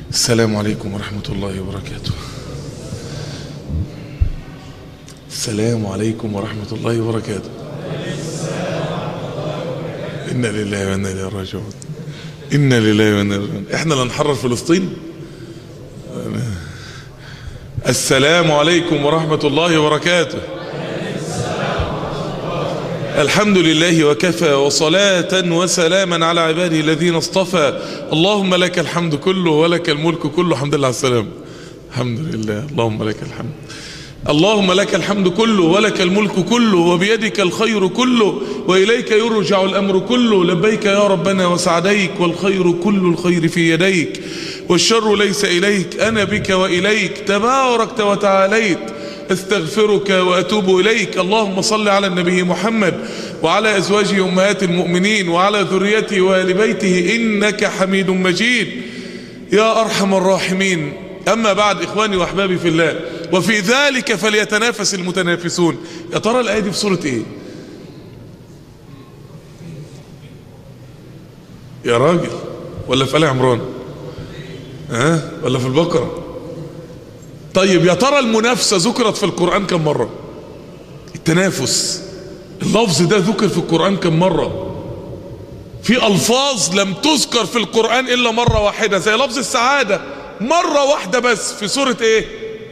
السلام عليكم ورحمة الله وبركاته السلام عليكم ورحمة الله وبركاته إنا لله وإنا إليه راجعون إنا لله وإنا إليه راجعون إحنا اللي نحرر فلسطين السلام عليكم ورحمة الله وبركاته الحمد لله وكفى وصلاة وسلاما على عباده الذين اصطفى اللهم لك الحمد كله ولك الملك كله الحمد لله على السلام الحمد لله اللهم لك الحمد اللهم لك الحمد كله ولك الملك كله وبيدك الخير كله وإليك يرجع الأمر كله لبيك يا ربنا وسعديك والخير كل الخير في يديك والشر ليس إليك أنا بك وإليك تباركت وتعاليت استغفرك وأتوب إليك اللهم صل على النبي محمد وعلى أزواجه أمهات المؤمنين وعلى ذريته وآل بيته إنك حميد مجيد يا أرحم الراحمين أما بعد إخواني وأحبابي في الله وفي ذلك فليتنافس المتنافسون يا ترى الآية دي في سورة إيه يا راجل ولا في آل عمران ها أه؟ ولا في البقرة طيب يا ترى المنافسة ذكرت في القرآن كم مرة التنافس اللفظ ده ذكر في القرآن كم مرة في ألفاظ لم تذكر في القرآن إلا مرة واحدة زي لفظ السعادة مرة واحدة بس في سورة ايه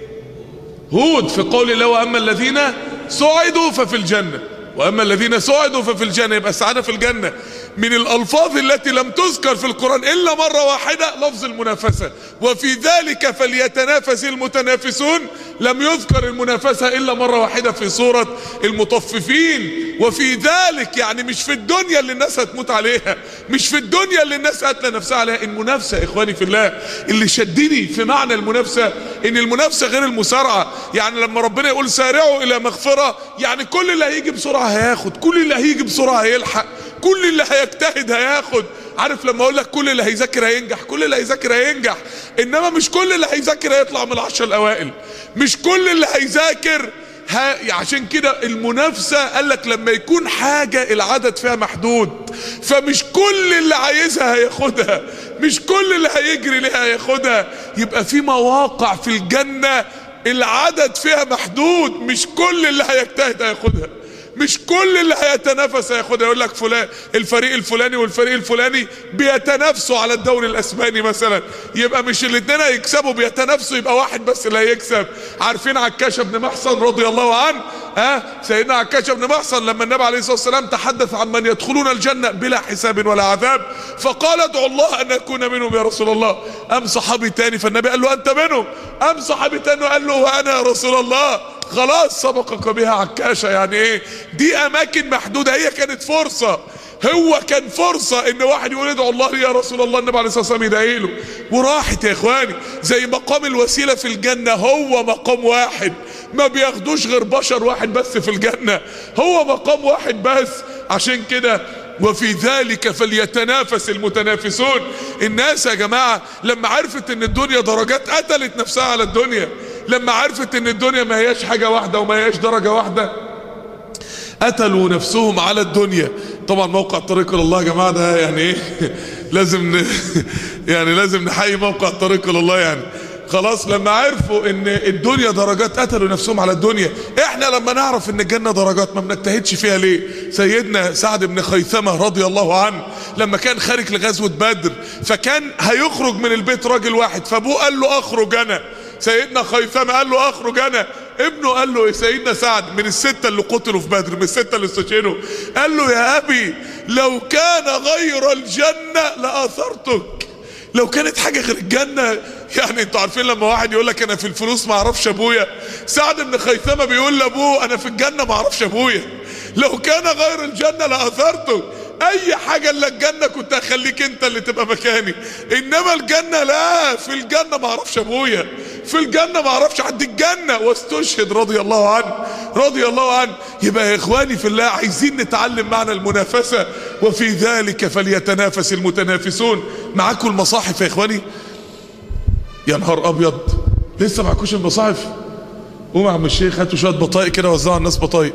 هود في قول الله وأما الذين سعدوا ففي الجنة وأما الذين سعدوا ففي الجنة يبقى السعادة في الجنة من الألفاظ التي لم تذكر في القرآن إلا مرة واحدة لفظ المنافسة وفي ذلك فليتنافس المتنافسون لم يذكر المنافسة إلا مرة واحدة في سورة المطففين وفي ذلك يعني مش في الدنيا اللي الناس هتموت عليها مش في الدنيا اللي الناس قاتله نفسها عليها المنافسة إخواني في الله اللي شدني في معنى المنافسة إن المنافسة غير المسارعة يعني لما ربنا يقول سارعوا إلى مغفرة يعني كل اللي هيجي بسرعة هياخد كل اللي هيجي بسرعة هيلحق كل اللي هيجتهد هياخد عارف لما اقول لك كل اللي هيذاكر هينجح كل اللي هيذاكر هينجح انما مش كل اللي هيذاكر هيطلع من العشر الاوائل مش كل اللي هيذاكر ها عشان كده المنافسة قال لك لما يكون حاجة العدد فيها محدود فمش كل اللي عايزها هياخدها مش كل اللي هيجري ليها هياخدها يبقى في مواقع في الجنة العدد فيها محدود مش كل اللي هيجتهد هياخدها مش كل اللي هيتنافس هياخدها يقول لك فلان الفريق الفلاني والفريق الفلاني بيتنافسوا على الدوري الاسباني مثلا يبقى مش الاثنين هيكسبوا بيتنافسوا يبقى واحد بس اللي هيكسب عارفين عكاشه بن محصن رضي الله عنه ها سيدنا عكاشه بن محصن لما النبي عليه الصلاه والسلام تحدث عن من يدخلون الجنه بلا حساب ولا عذاب فقال ادعو الله ان اكون منهم يا رسول الله ام صحابي تاني فالنبي قال له انت منهم ام صحابي تاني قال له وانا يا رسول الله خلاص سبقك بها عكاشة يعني ايه دي اماكن محدودة هي كانت فرصة هو كان فرصة ان واحد يقول ادعو الله لي يا رسول الله النبي عليه الصلاة والسلام يدعي له وراحت يا اخواني زي مقام الوسيلة في الجنة هو مقام واحد ما بياخدوش غير بشر واحد بس في الجنة هو مقام واحد بس عشان كده وفي ذلك فليتنافس المتنافسون الناس يا جماعة لما عرفت ان الدنيا درجات قتلت نفسها على الدنيا لما عرفت ان الدنيا ما هياش حاجة واحدة وما هياش درجة واحدة قتلوا نفسهم على الدنيا طبعا موقع طريق الله يا جماعة ده يعني ايه لازم ن... يعني لازم نحيي موقع طريق الله يعني خلاص لما عرفوا ان الدنيا درجات قتلوا نفسهم على الدنيا احنا لما نعرف ان الجنة درجات ما بنجتهدش فيها ليه سيدنا سعد بن خيثمة رضي الله عنه لما كان خارج لغزوة بدر فكان هيخرج من البيت راجل واحد فابوه قال له اخرج انا سيدنا خيثمة قال له اخرج انا ابنه قال له سيدنا سعد من الستة اللي قتلوا في بدر من الستة اللي استشهدوا قال له يا ابي لو كان غير الجنة لأثرتك لو كانت حاجة غير الجنة يعني انتوا عارفين لما واحد يقول لك انا في الفلوس ما اعرفش ابويا سعد بن خيثمة بيقول لابوه انا في الجنة ما اعرفش ابويا لو كان غير الجنة لأثرتك اي حاجة الا الجنة كنت اخليك انت اللي تبقى مكاني انما الجنة لا في الجنة ما اعرفش ابويا في الجنة ما اعرفش حد الجنة واستشهد رضي الله عنه رضي الله عنه يبقى يا اخواني في الله عايزين نتعلم معنى المنافسة وفي ذلك فليتنافس المتنافسون معاكم المصاحف يا اخواني يا نهار ابيض لسه معكوش المصاحف قوم يا عم الشيخ هاتوا شويه بطايق كده وزعوا على الناس بطايق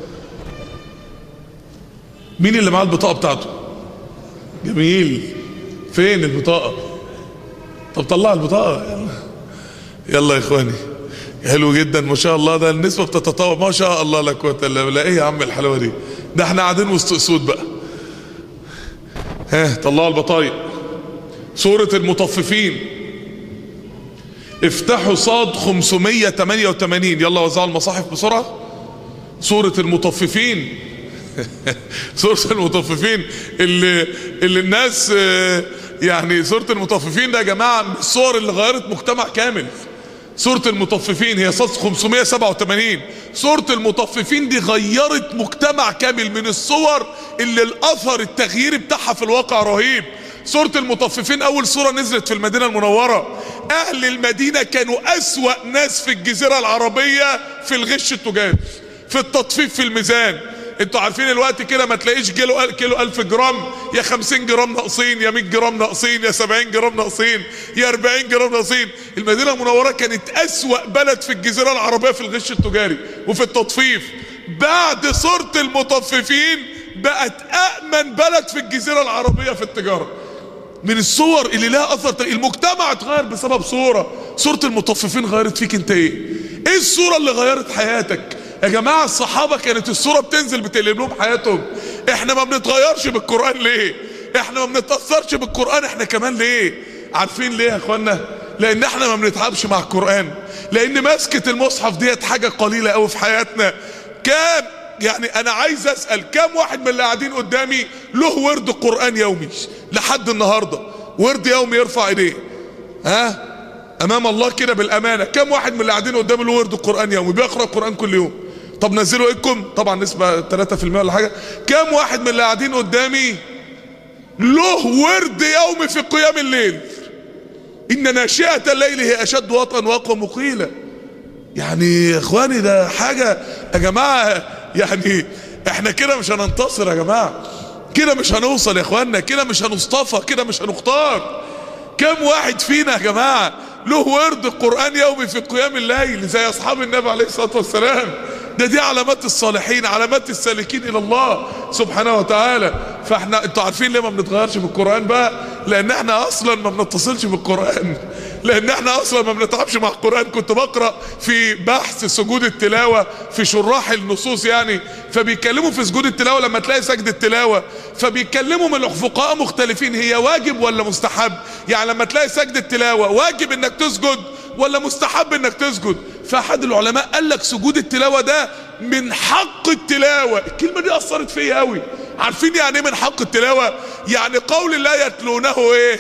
مين اللي معاه البطاقه بتاعته جميل فين البطاقه طب طلع البطاقة يلا يلا يا اخواني حلو جدا ما شاء الله ده النسبة بتتطور ما شاء الله لا قوة الا بالله ايه يا عم الحلاوة دي ده احنا قاعدين وسط اسود بقى ها طلعوا البطايق سورة المطففين افتحوا صاد 588 يلا وزعوا المصاحف بسرعة سورة المطففين سورة المطففين اللي, اللي الناس يعني سورة المطففين ده يا جماعة من الصور اللي غيرت مجتمع كامل سورة المطففين هي صاد 587 سورة المطففين دي غيرت مجتمع كامل من الصور اللي الاثر التغيير بتاعها في الواقع رهيب سورة المطففين اول سورة نزلت في المدينة المنورة اهل المدينة كانوا اسوأ ناس في الجزيرة العربية في الغش التجاري في التطفيف في الميزان انتوا عارفين الوقت كده ما تلاقيش كيلو كيلو 1000 جرام يا 50 جرام ناقصين يا 100 جرام ناقصين يا 70 جرام ناقصين يا 40 جرام ناقصين المدينه المنوره كانت اسوا بلد في الجزيره العربيه في الغش التجاري وفي التطفيف بعد صوره المطففين بقت امن بلد في الجزيره العربيه في التجاره من الصور اللي لها اثر المجتمع اتغير بسبب صوره صوره المطففين غيرت فيك انت ايه ايه الصوره اللي غيرت حياتك يا جماعة الصحابة كانت الصورة بتنزل بتقلب لهم حياتهم احنا ما بنتغيرش بالقرآن ليه احنا ما بنتأثرش بالقرآن احنا كمان ليه عارفين ليه يا اخوانا لان احنا ما بنتعبش مع القرآن لان ماسكة المصحف ديت حاجة قليلة قوي في حياتنا كام يعني انا عايز اسأل كام واحد من اللي قاعدين قدامي له ورد قرآن يومي لحد النهاردة ورد يومي يرفع ايديه ها امام الله كده بالامانه كم واحد من اللي قاعدين قدام له ورد القران يومي بيقرا القران كل يوم طب نزلوا ايدكم طبعا نسبه 3% ولا حاجه كم واحد من اللي قاعدين قدامي له ورد يومي في قيام الليل ان ناشئه الليل هي اشد وطئا واقوى مقيلا يعني يا اخواني ده حاجه يا جماعه يعني احنا كده مش هننتصر يا جماعه كده مش هنوصل يا اخوانا كده مش هنصطفى كده مش هنختار كم واحد فينا يا جماعه له ورد القرآن يومي في قيام الليل زي أصحاب النبي عليه الصلاة والسلام ده دي علامات الصالحين علامات السالكين إلى الله سبحانه وتعالى فاحنا انتوا عارفين ليه ما بنتغيرش بالقرآن بقى لأن احنا أصلا ما بنتصلش بالقرآن لأن احنا أصلا ما بنتعبش مع القرآن كنت بقرأ في بحث سجود التلاوة في شراح النصوص يعني فبيتكلموا في سجود التلاوة لما تلاقي سجد التلاوة فبيتكلموا من الفقهاء مختلفين هي واجب ولا مستحب يعني لما تلاقي سجد التلاوة واجب انك تسجد ولا مستحب انك تسجد فاحد العلماء قال لك سجود التلاوة ده من حق التلاوة الكلمة دي اثرت فيا قوي عارفين يعني ايه من حق التلاوة يعني قول الله يتلونه ايه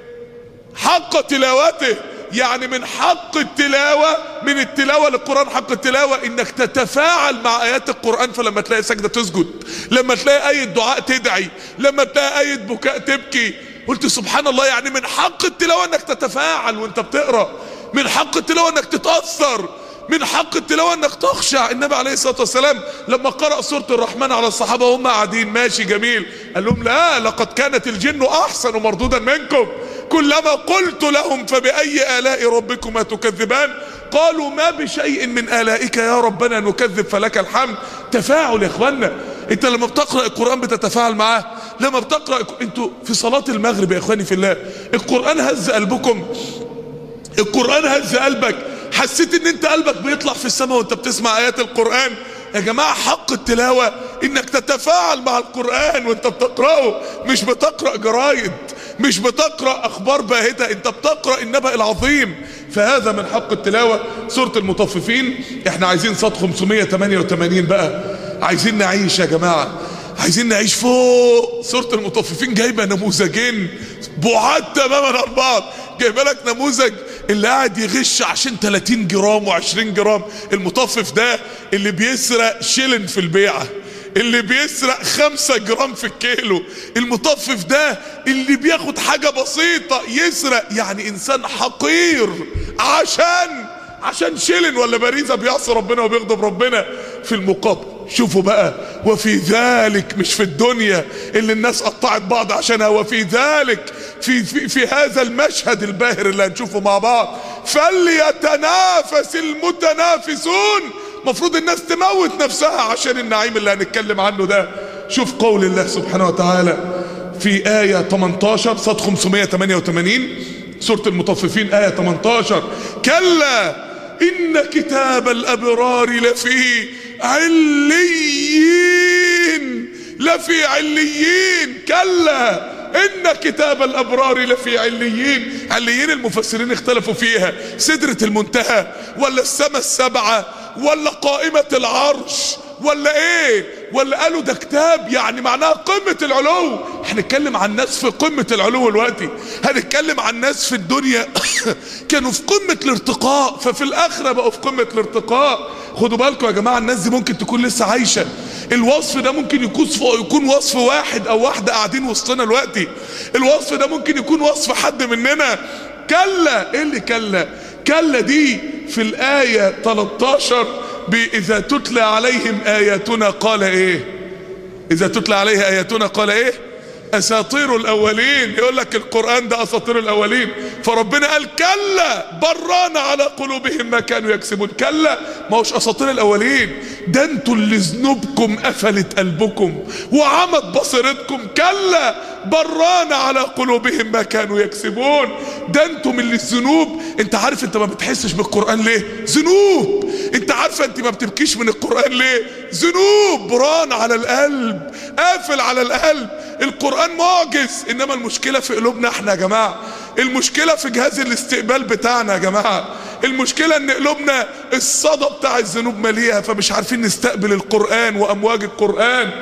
حق تلاوته يعني من حق التلاوة من التلاوة للقرآن حق التلاوة انك تتفاعل مع ايات القرآن فلما تلاقي سجدة تسجد لما تلاقي اية دعاء تدعي لما تلاقي اية بكاء تبكي قلت سبحان الله يعني من حق التلاوة انك تتفاعل وانت بتقرأ من حق التلاوة انك تتأثر من حق التلاوة انك تخشع النبي عليه الصلاة والسلام لما قرأ سورة الرحمن على الصحابة وهم قاعدين ماشي جميل قال لهم لا لقد كانت الجن احسن مردودا منكم كلما قلت لهم فبأي آلاء ربكما تكذبان قالوا ما بشيء من آلائك يا ربنا نكذب فلك الحمد تفاعل يا اخوانا انت لما بتقرأ القرآن بتتفاعل معاه لما بتقرأ انتوا في صلاة المغرب يا اخواني في الله القرآن هز قلبكم القرآن هز قلبك حسيت ان انت قلبك بيطلع في السماء وانت بتسمع ايات القرآن يا جماعة حق التلاوة انك تتفاعل مع القرآن وانت بتقرأه مش بتقرأ جرايد مش بتقرأ اخبار باهتة انت بتقرأ النبأ العظيم فهذا من حق التلاوة سورة المطففين احنا عايزين صد 588 بقى عايزين نعيش يا جماعة عايزين نعيش فوق سورة المطففين جايبة نموذجين بعاد تماما عن بعض جايبه لك نموذج اللي قاعد يغش عشان 30 جرام و20 جرام المطفف ده اللي بيسرق شيلن في البيعه اللي بيسرق خمسة جرام في الكيلو المطفف ده اللي بياخد حاجة بسيطة يسرق يعني انسان حقير عشان عشان شيلن ولا باريزة بيعصي ربنا وبيغضب ربنا في المقابل شوفوا بقى وفي ذلك مش في الدنيا اللي الناس قطعت بعض عشانها وفي ذلك في, في, في هذا المشهد الباهر اللي هنشوفه مع بعض فليتنافس المتنافسون مفروض الناس تموت نفسها عشان النعيم اللي هنتكلم عنه ده شوف قول الله سبحانه وتعالى في آية 18 صد 588 سورة المطففين آية 18 كلا إن كتاب الأبرار لفي عليين لفي عليين كلا إن كتاب الأبرار لفي عليين عليين المفسرين اختلفوا فيها سدرة المنتهى ولا السماء السبعة ولا قائمة العرش ولا ايه ولا قالوا ده كتاب يعني معناها قمة العلو هنتكلم عن ناس في قمة العلو دلوقتي هنتكلم عن ناس في الدنيا كانوا في قمة الارتقاء ففي الاخرة بقوا في قمة الارتقاء خدوا بالكم يا جماعة الناس دي ممكن تكون لسه عايشة الوصف ده ممكن يكون يكون وصف واحد او واحدة قاعدين وسطنا دلوقتي الوصف ده ممكن يكون وصف حد مننا كلا ايه اللي كلا كلا دي في الآية 13 إذا تتلى عليهم آياتنا قال إيه إذا تتلى عليه آياتنا قال إيه أساطير الأولين يقول لك القرآن ده أساطير الأولين فربنا قال كلا بران على قلوبهم ما كانوا يكسبون كلا ما هوش أساطير الأولين ده انتوا اللي ذنوبكم قفلت قلبكم وعمت بصيرتكم كلا بران على قلوبهم ما كانوا يكسبون ده انتم اللي الذنوب انت عارف انت ما بتحسش بالقرآن ليه ذنوب انت عارفه انت ما بتبكيش من القرآن ليه ذنوب بران على القلب قافل على القلب القرآن معجز انما المشكلة في قلوبنا احنا يا جماعة المشكلة في جهاز الاستقبال بتاعنا يا جماعة المشكلة ان قلوبنا الصدى بتاع الذنوب مليئة فمش عارفين نستقبل القرآن وامواج القرآن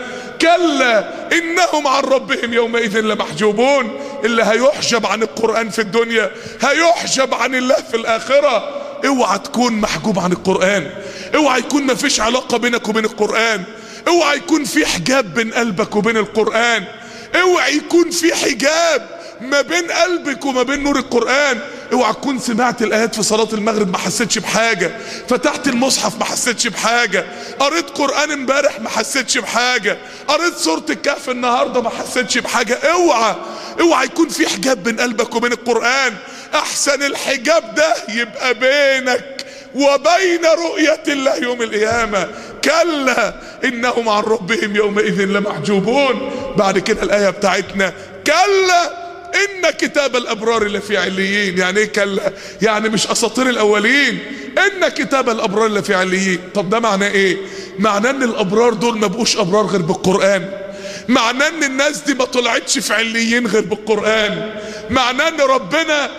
كلا انهم عن ربهم يومئذ لمحجوبون اللي هيحجب عن القرآن في الدنيا هيحجب عن الله في الاخرة اوعى تكون محجوب عن القرآن اوعى يكون مفيش علاقة بينك وبين القرآن اوعى يكون في حجاب بين قلبك وبين القرآن اوعى يكون في حجاب ما بين قلبك وما بين نور القرآن اوعى تكون سمعت الايات في صلاة المغرب ما حسيتش بحاجة فتحت المصحف ما حسيتش بحاجة قريت قرآن امبارح ما حسيتش بحاجة قريت سورة الكهف النهاردة ما حسيتش بحاجة اوعى اوعى يكون في حجاب بين قلبك وبين القرآن احسن الحجاب ده يبقى بينك وبين رؤية الله يوم القيامة كلا انهم عن ربهم يومئذ لمحجوبون بعد كده الاية بتاعتنا كلا ان كتاب الابرار لفي عليين يعني ايه كلا يعني مش اساطير الاولين ان كتاب الابرار لفي عليين طب ده معناه ايه معناه ان الابرار دول ما بقوش ابرار غير بالقران معناه ان الناس دي ما طلعتش في عليين غير بالقران معناه ان ربنا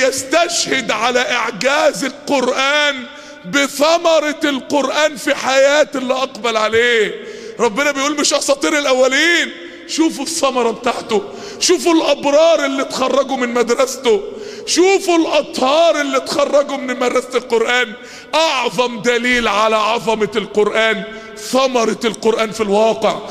بيستشهد على اعجاز القران بثمرة القرآن في حياة اللي أقبل عليه ربنا بيقول مش أساطير الأولين شوفوا الثمرة بتاعته شوفوا الأبرار اللي اتخرجوا من مدرسته شوفوا الأطهار اللي اتخرجوا من مدرسة القرآن أعظم دليل على عظمة القرآن ثمرة القرآن في الواقع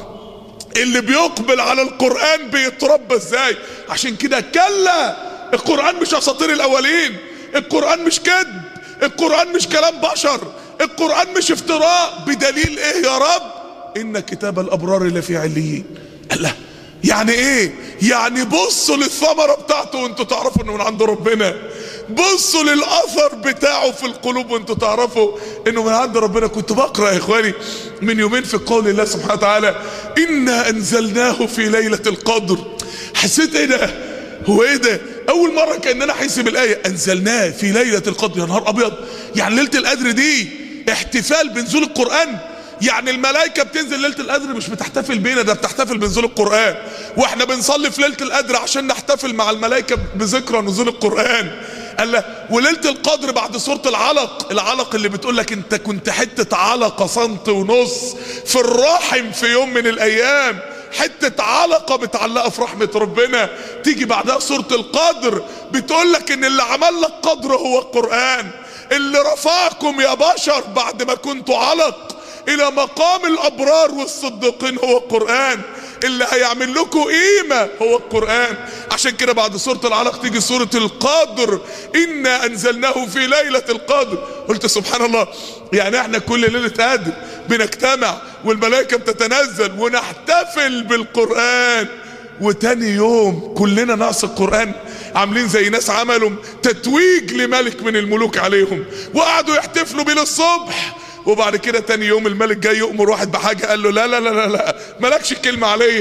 اللي بيقبل على القرآن بيتربى ازاي عشان كده كلا القرآن مش أساطير الأولين القرآن مش كذب القرآن مش كلام بشر القرآن مش افتراء بدليل ايه يا رب ان كتاب الابرار اللي في عليين الله يعني ايه يعني بصوا للثمرة بتاعته وانتوا تعرفوا انه من عند ربنا بصوا للاثر بتاعه في القلوب وانتوا تعرفوا انه من عند ربنا كنت بقرا يا اخواني من يومين في قول الله سبحانه وتعالى انا انزلناه في ليله القدر حسيت ايه ده هو ايه ده اول مره كاننا احس بالايه انزلناه في ليله القدر يا نهار ابيض يعني ليله القدر دي احتفال بنزول القران يعني الملائكه بتنزل ليله القدر مش بتحتفل بينا ده بتحتفل بنزول القران واحنا بنصلي في ليله القدر عشان نحتفل مع الملائكه بذكرى نزول القران قال له وليله القدر بعد سوره العلق العلق اللي بتقول لك انت كنت حته علقه سنت ونص في الرحم في يوم من الايام حتة علقة متعلقة في رحمة ربنا تيجي بعدها سورة القدر بتقول لك ان اللي عمل لك قدر هو القرآن اللي رفعكم يا بشر بعد ما كنتوا علق الى مقام الابرار والصديقين هو القرآن اللي هيعمل لكم قيمة هو القرآن عشان كده بعد سورة العلق تيجي سورة القدر إنا أنزلناه في ليلة القدر قلت سبحان الله يعني احنا كل ليلة قدر بنجتمع والملائكة بتتنزل ونحتفل بالقرآن وتاني يوم كلنا نقص القرآن عاملين زي ناس عملوا تتويج لملك من الملوك عليهم وقعدوا يحتفلوا بيه للصبح وبعد كده تاني يوم الملك جاي يؤمر واحد بحاجه قال له لا لا لا لا لا مالكش كلمه عليا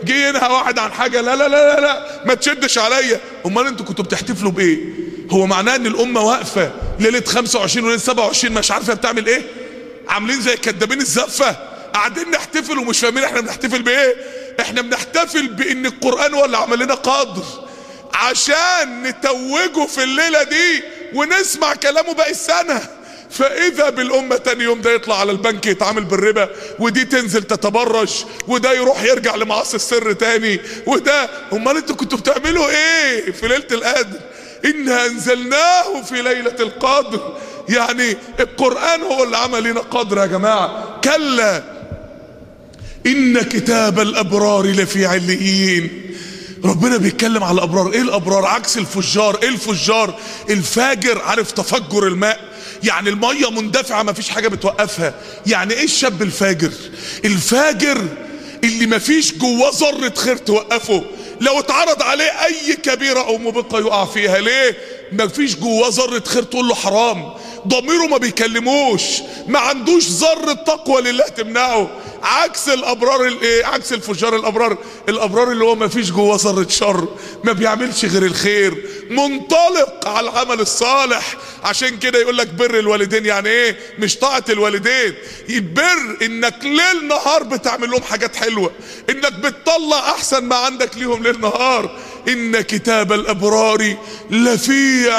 جه ينهى واحد عن حاجه لا لا لا لا, لا ما تشدش عليا امال انتوا كنتوا بتحتفلوا بايه هو معناه ان الامه واقفه ليله 25 وليله 27 مش عارفه بتعمل ايه عاملين زي كدابين الزفه قاعدين نحتفل ومش فاهمين احنا بنحتفل بايه احنا بنحتفل بان القران هو اللي عمل لنا قدر عشان نتوجه في الليله دي ونسمع كلامه باقي السنه فاذا بالامه تاني يوم ده يطلع على البنك يتعامل بالربا ودي تنزل تتبرج وده يروح يرجع لمعاصي السر تاني وده امال انتوا كنتوا بتعملوا ايه في ليله القدر انا انزلناه في ليله القدر يعني القران هو اللي عمل لنا قدر يا جماعه كلا ان كتاب الابرار لفي عليين ربنا بيتكلم على الابرار ايه الابرار عكس الفجار ايه الفجار الفاجر عارف تفجر الماء يعني المية مندفعة ما فيش حاجة بتوقفها يعني ايه الشاب الفاجر الفاجر اللي ما فيش جواه ذرة خير توقفه لو اتعرض عليه اي كبيرة او مبقة يقع فيها ليه ما فيش جواه ذرة خير تقول له حرام ضميره ما بيكلموش ما عندوش ذرة تقوى لله تمنعه عكس الابرار الايه عكس الفجار الابرار الابرار اللي هو ما فيش جواه ذره شر ما بيعملش غير الخير منطلق على العمل الصالح عشان كده يقول لك بر الوالدين يعني ايه مش طاعه الوالدين البر انك ليل نهار بتعمل لهم حاجات حلوه انك بتطلع احسن ما عندك ليهم ليل نهار ان كتاب الابرار لفي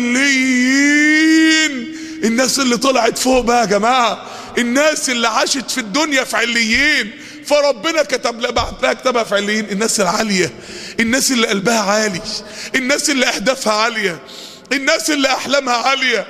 عليين الناس اللي طلعت فوق بقى يا جماعه الناس اللي عاشت في الدنيا في عليين فربنا كتب لها بعت لها كتابها في عليين الناس العاليه الناس اللي قلبها عالي الناس اللي اهدافها عاليه الناس اللي احلامها عاليه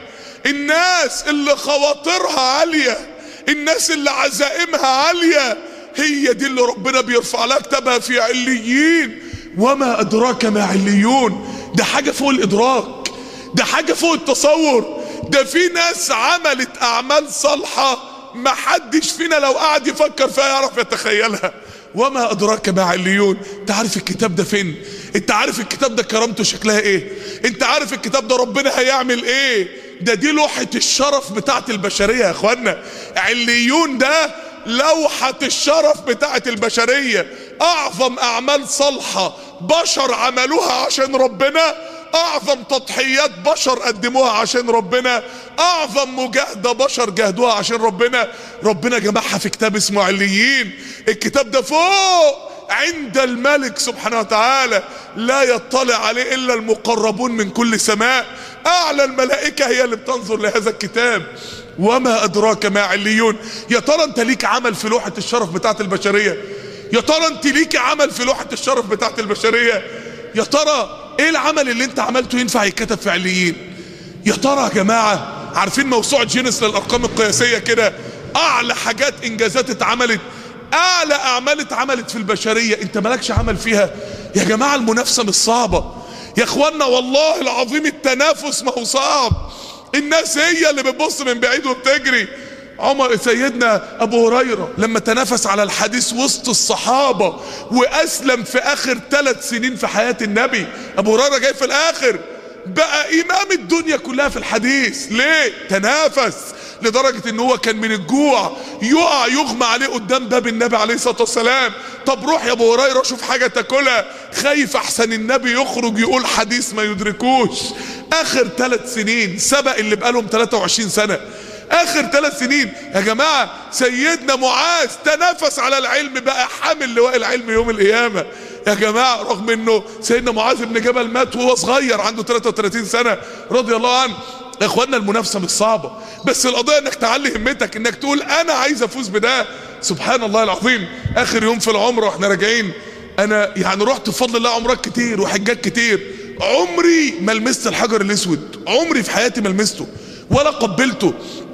الناس اللي خواطرها عاليه الناس اللي عزائمها عاليه هي دي اللي ربنا بيرفع لها كتابها في عليين وما ادراك ما عليون ده حاجه فوق الادراك ده حاجه فوق التصور ده في ناس عملت اعمال صالحه ما حدش فينا لو قعد يفكر فيها يعرف يتخيلها وما ادراك ما عليون انت عارف الكتاب ده فين انت عارف الكتاب ده كرامته شكلها ايه انت عارف الكتاب ده ربنا هيعمل ايه ده دي لوحة الشرف بتاعت البشرية يا اخوانا عليون ده لوحة الشرف بتاعت البشرية اعظم اعمال صالحة بشر عملوها عشان ربنا اعظم تضحيات بشر قدموها عشان ربنا اعظم مجاهدة بشر جاهدوها عشان ربنا ربنا جمعها في كتاب اسمه عليين الكتاب ده فوق عند الملك سبحانه وتعالى لا يطلع عليه الا المقربون من كل سماء اعلى الملائكة هي اللي بتنظر لهذا الكتاب وما ادراك ما عليون يا ترى انت ليك عمل في لوحة الشرف بتاعت البشرية يا ترى انت ليك عمل في لوحة الشرف بتاعت البشرية يا ترى ايه العمل اللي انت عملته ينفع يتكتب في عليين يا ترى يا جماعة عارفين موسوعة جينيس للارقام القياسية كده اعلى حاجات انجازات اتعملت اعلى اعمال اتعملت في البشرية انت مالكش عمل فيها يا جماعة المنافسة مش صعبة يا اخوانا والله العظيم التنافس ما هو صعب الناس هي اللي بتبص من بعيد وبتجري عمر سيدنا ابو هريره لما تنافس على الحديث وسط الصحابه واسلم في اخر ثلاث سنين في حياه النبي ابو هريره جاي في الاخر بقى امام الدنيا كلها في الحديث ليه تنافس لدرجة ان هو كان من الجوع يقع يغمى عليه قدام باب النبي عليه الصلاة والسلام طب روح يا ابو هريرة شوف حاجة تاكلها خايف احسن النبي يخرج يقول حديث ما يدركوش اخر ثلاث سنين سبق اللي بقالهم 23 سنة اخر ثلاث سنين يا جماعة سيدنا معاذ تنافس على العلم بقى حامل لواء العلم يوم القيامة يا جماعة رغم انه سيدنا معاذ بن جبل مات وهو صغير عنده 33 سنة رضي الله عنه يا اخوانا المنافسة مش صعبة بس القضية انك تعلي همتك انك تقول انا عايز افوز بده سبحان الله العظيم اخر يوم في العمرة واحنا راجعين انا يعني رحت بفضل الله عمرات كتير وحجات كتير عمري ما لمست الحجر الاسود عمري في حياتي ما لمسته ولا قبلته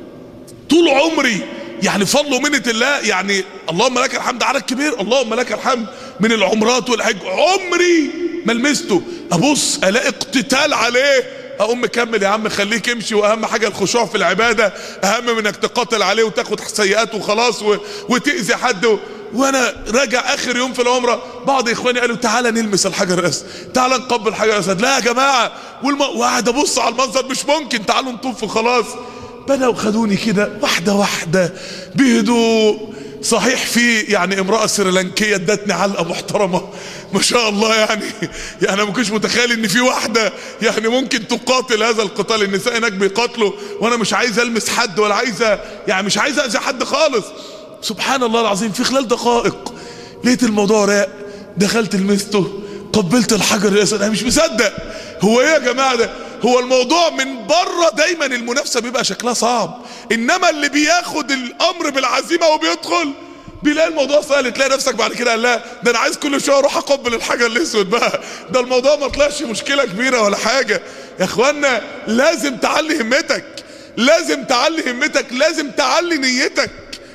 طول عمري يعني فضل ومنة الله يعني اللهم لك الحمد عدد كبير اللهم لك الحمد من العمرات والحج عمري ما لمسته ابص الاقي اقتتال عليه اقوم مكمل يا عم خليك امشي واهم حاجه الخشوع في العباده اهم من انك تقاتل عليه وتاخد سيئات وخلاص و... وتاذي حد و... وانا راجع اخر يوم في العمره بعض اخواني قالوا تعالى نلمس الحجر الاسود تعالى نقبل الحجر الاسود لا يا جماعه والم... وقعد ابص على المنظر مش ممكن تعالوا نطوف وخلاص بدأوا خدوني كده واحدة واحدة بهدوء صحيح في يعني امرأة سريلانكية ادتني علقة محترمة ما شاء الله يعني يعني انا ما كنتش متخيل ان في واحدة يعني ممكن تقاتل هذا القتال النساء هناك بيقاتلوا وانا مش عايز المس حد ولا عايزة يعني مش عايز اذي حد خالص سبحان الله العظيم في خلال دقائق لقيت الموضوع راق دخلت لمسته قبلت الحجر الاسود انا مش مصدق هو ايه يا جماعه ده هو الموضوع من بره دايما المنافسه بيبقى شكلها صعب انما اللي بياخد الامر بالعزيمه وبيدخل بيلاقي الموضوع سهل تلاقي نفسك بعد كده قال لا ده انا عايز كل شويه اروح اقبل الحجر الاسود بقى ده الموضوع ما طلعش مشكله كبيره ولا حاجه يا اخوانا لازم تعلي همتك لازم تعلي همتك لازم تعلي نيتك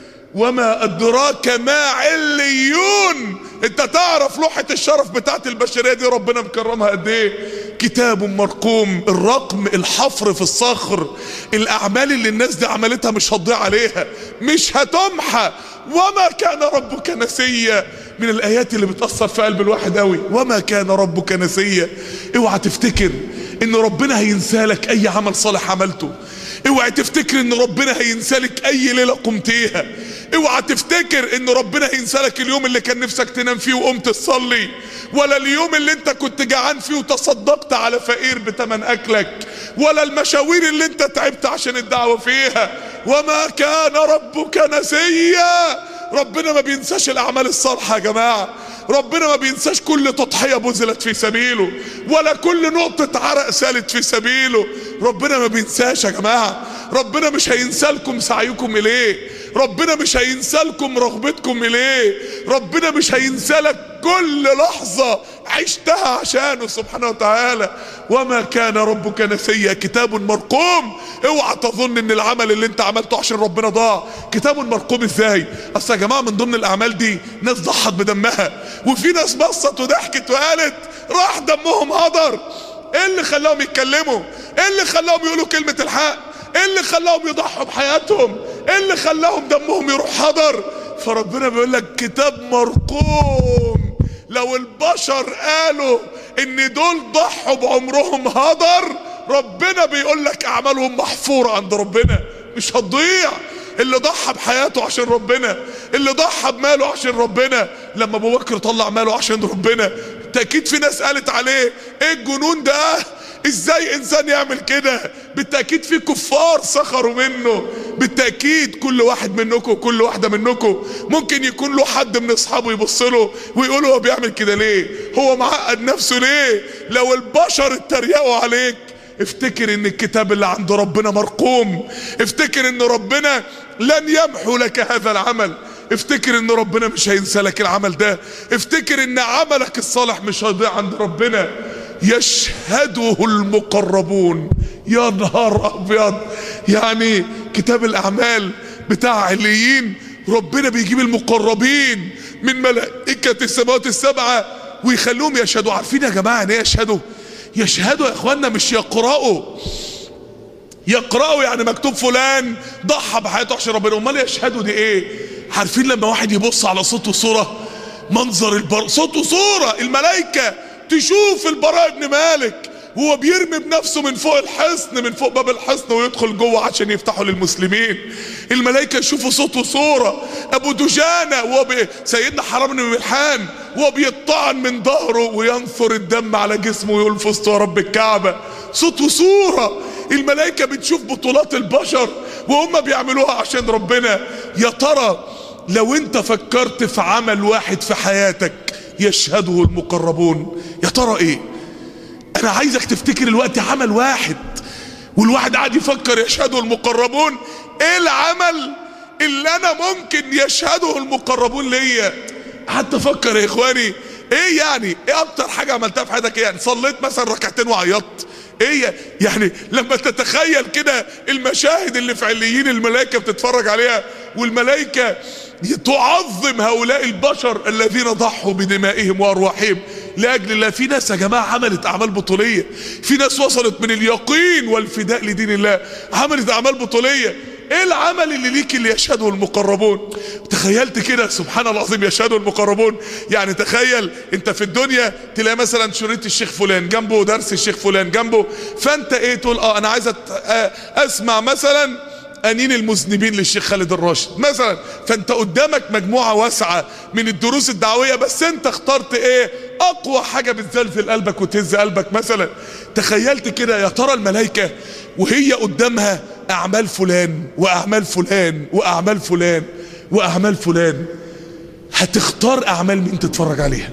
وما ادراك ما عليون انت تعرف لوحة الشرف بتاعت البشرية دي ربنا مكرمها قد ايه كتاب مرقوم الرقم الحفر في الصخر الاعمال اللي الناس دي عملتها مش هتضيع عليها مش هتمحى وما كان ربك نسيا من الايات اللي بتأثر في قلب الواحد قوي وما كان ربك نسيا اوعى تفتكر ان ربنا هينسالك اي عمل صالح عملته اوعى تفتكر ان ربنا هينسالك اي ليله قمتيها اوعى تفتكر ان ربنا هينسالك اليوم اللي كان نفسك تنام فيه وقمت تصلي ولا اليوم اللي انت كنت جعان فيه وتصدقت على فقير بتمن اكلك ولا المشاوير اللي انت تعبت عشان الدعوه فيها وما كان ربك نسيا ربنا ما بينساش الاعمال الصالحه يا جماعه ربنا ما بينساش كل تضحية بذلت في سبيله ولا كل نقطة عرق سالت في سبيله ربنا ما بينساش يا جماعة ربنا مش هينسى لكم سعيكم إليه ربنا مش هينسى لكم رغبتكم إليه ربنا مش هينسى لك كل لحظة عشتها عشانه سبحانه وتعالى وما كان ربك نسيا كتاب مرقوم اوعى تظن ان العمل اللي انت عملته عشان ربنا ضاع كتاب مرقوم ازاي اصل يا جماعه من ضمن الاعمال دي ناس ضحت بدمها وفي ناس بصت وضحكت وقالت راح دمهم هدر ايه اللي خلاهم يتكلموا ايه اللي خلاهم يقولوا كلمه الحق ايه اللي خلاهم يضحوا بحياتهم ايه اللي خلاهم دمهم يروح هدر فربنا بيقول لك كتاب مرقوم لو البشر قالوا ان دول ضحوا بعمرهم هدر ربنا بيقول لك اعمالهم محفورة عند ربنا مش هتضيع اللي ضحى بحياته عشان ربنا اللي ضحى بماله عشان ربنا لما ابو بكر طلع ماله عشان ربنا تأكيد في ناس قالت عليه ايه الجنون ده ازاي انسان يعمل كده بالتأكيد في كفار سخروا منه بالتأكيد كل واحد منكم كل واحدة منكم ممكن يكون له حد من اصحابه يبص له ويقول هو بيعمل كده ليه هو معقد نفسه ليه لو البشر اتريقوا عليك افتكر ان الكتاب اللي عند ربنا مرقوم افتكر ان ربنا لن يمحو لك هذا العمل افتكر ان ربنا مش هينسى لك العمل ده افتكر ان عملك الصالح مش هيضيع عند ربنا يشهده المقربون يا نهار ابيض يعني كتاب الاعمال بتاع عليين ربنا بيجيب المقربين من ملائكة السماوات السبعة ويخلوهم يشهدوا عارفين يا جماعة يعني ايه يشهدوا يشهدوا يا اخوانا مش يقرأوا يقرأوا يعني مكتوب فلان ضحى بحياته عشان ربنا امال يشهدوا دي ايه عارفين لما واحد يبص على صوت وصورة منظر البر صوت وصورة الملائكة تشوف البراء ابن مالك وهو بيرمي بنفسه من فوق الحصن من فوق باب الحصن ويدخل جوه عشان يفتحوا للمسلمين الملائكه يشوفوا صوت وصوره ابو دجانه وهو بي... سيدنا حرام بن ملحان وهو بيطعن من ظهره وينثر الدم على جسمه ويقول فزت رب الكعبه صوت وصوره الملائكه بتشوف بطولات البشر وهم بيعملوها عشان ربنا يا ترى لو انت فكرت في عمل واحد في حياتك يشهده المقربون يا ترى ايه انا عايزك تفتكر الوقت عمل واحد والواحد قاعد يفكر يشهده المقربون ايه العمل اللي انا ممكن يشهده المقربون ليا قعدت افكر يا اخواني ايه يعني ايه اكتر حاجه عملتها في حياتك يعني صليت مثلا ركعتين وعيطت ايه يعني لما تتخيل كده المشاهد اللي في عليين الملائكه بتتفرج عليها والملائكه تعظم هؤلاء البشر الذين ضحوا بدمائهم وارواحهم لاجل الله في ناس يا جماعه عملت اعمال بطوليه في ناس وصلت من اليقين والفداء لدين الله عملت اعمال بطوليه ايه العمل اللي ليك اللي يشهده المقربون تخيلت كده سبحان الله العظيم يشهده المقربون يعني تخيل انت في الدنيا تلاقي مثلا شريط الشيخ فلان جنبه درس الشيخ فلان جنبه فانت ايه تقول اه انا عايز اسمع مثلا انين المذنبين للشيخ خالد الراشد مثلا فانت قدامك مجموعة واسعة من الدروس الدعوية بس انت اخترت ايه اقوى حاجة بتزلزل قلبك وتهز قلبك مثلا تخيلت كده يا ترى الملائكة وهي قدامها اعمال فلان واعمال فلان واعمال فلان واعمال فلان هتختار اعمال مين تتفرج عليها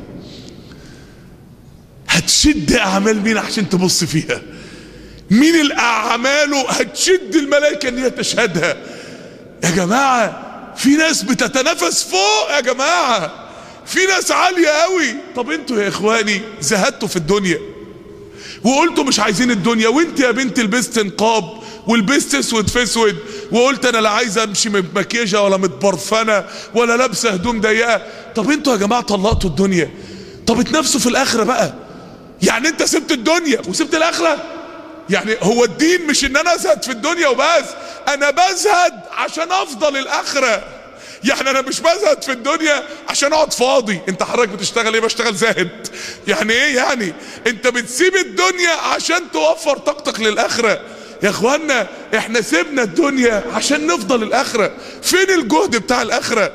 هتشد اعمال مين عشان تبص فيها مين الاعمال هتشد الملائكة ان هي تشهدها يا جماعة في ناس بتتنافس فوق يا جماعة في ناس عالية قوي طب انتوا يا اخواني زهدتوا في الدنيا وقلتوا مش عايزين الدنيا وانت يا بنت لبست نقاب ولبست اسود في اسود وقلت انا لا عايز امشي مكيجه ولا متبرفنه ولا لابسه هدوم ضيقه طب انتوا يا جماعه طلقتوا الدنيا طب اتنافسوا في الاخره بقى يعني انت سبت الدنيا وسبت الاخره يعني هو الدين مش ان انا ازهد في الدنيا وبس انا بزهد عشان افضل الاخره يعني انا مش بزهد في الدنيا عشان اقعد فاضي انت حضرتك بتشتغل ايه بشتغل زاهد يعني ايه يعني انت بتسيب الدنيا عشان توفر طاقتك للاخره يا اخوانا احنا سيبنا الدنيا عشان نفضل الاخره فين الجهد بتاع الاخره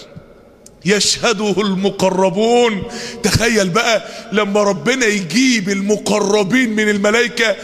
يشهده المقربون تخيل بقى لما ربنا يجيب المقربين من الملائكة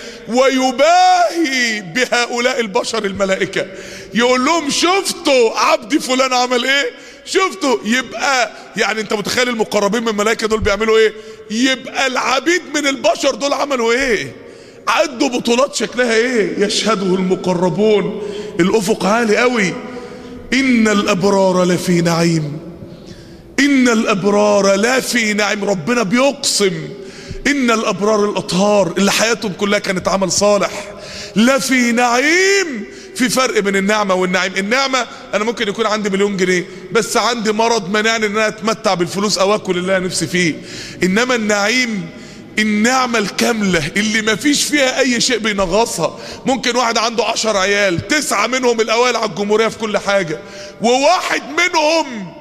ويباهي بهؤلاء البشر الملائكة يقول لهم شفتوا عبدي فلان عمل ايه شفتوا يبقى يعني انت متخيل المقربين من الملائكة دول بيعملوا ايه يبقى العبيد من البشر دول عملوا ايه عدوا بطولات شكلها ايه يشهده المقربون الافق عالي قوي ان الابرار لفي نعيم ان الابرار لا في نعيم ربنا بيقسم ان الابرار الاطهار اللي حياتهم كلها كانت عمل صالح لا في نعيم في فرق بين النعمة والنعيم النعمة انا ممكن يكون عندي مليون جنيه بس عندي مرض منعني ان انا اتمتع بالفلوس او اكل اللي انا نفسي فيه انما النعيم النعمة الكاملة اللي ما فيش فيها اي شيء بينغصها ممكن واحد عنده عشر عيال تسعة منهم الاوائل على الجمهورية في كل حاجة وواحد منهم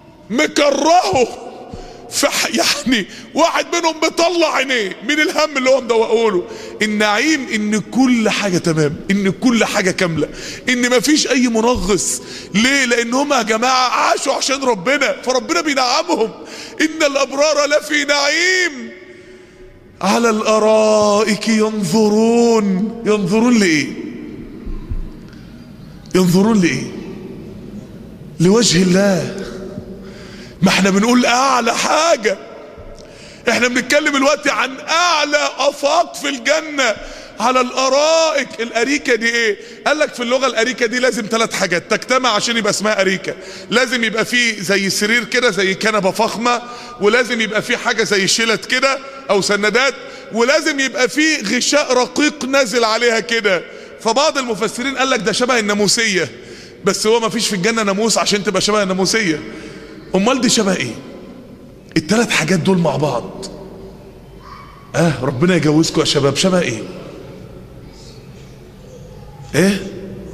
مكرهه فح يعني واحد منهم مطلع عينيه من الهم اللي هو مدوقه له النعيم ان كل حاجه تمام ان كل حاجه كامله ان مفيش اي منغص ليه لان هم يا جماعه عاشوا عشان ربنا فربنا بينعمهم ان الابرار لفي نعيم على الارائك ينظرون ينظرون لايه ينظرون لايه لوجه الله ما احنا بنقول اعلى حاجة احنا بنتكلم الوقت عن اعلى افاق في الجنة على الارائك الاريكة دي ايه قال لك في اللغة الاريكة دي لازم ثلاث حاجات تجتمع عشان يبقى اسمها اريكة لازم يبقى فيه زي سرير كده زي كنبة فخمة ولازم يبقى فيه حاجة زي شلت كده او سندات ولازم يبقى فيه غشاء رقيق نازل عليها كده فبعض المفسرين قال لك ده شبه الناموسية بس هو ما فيش في الجنة ناموس عشان تبقى شبه الناموسية امال دي شبه ايه الثلاث حاجات دول مع بعض اه ربنا يجوزكم يا شباب شبه ايه ايه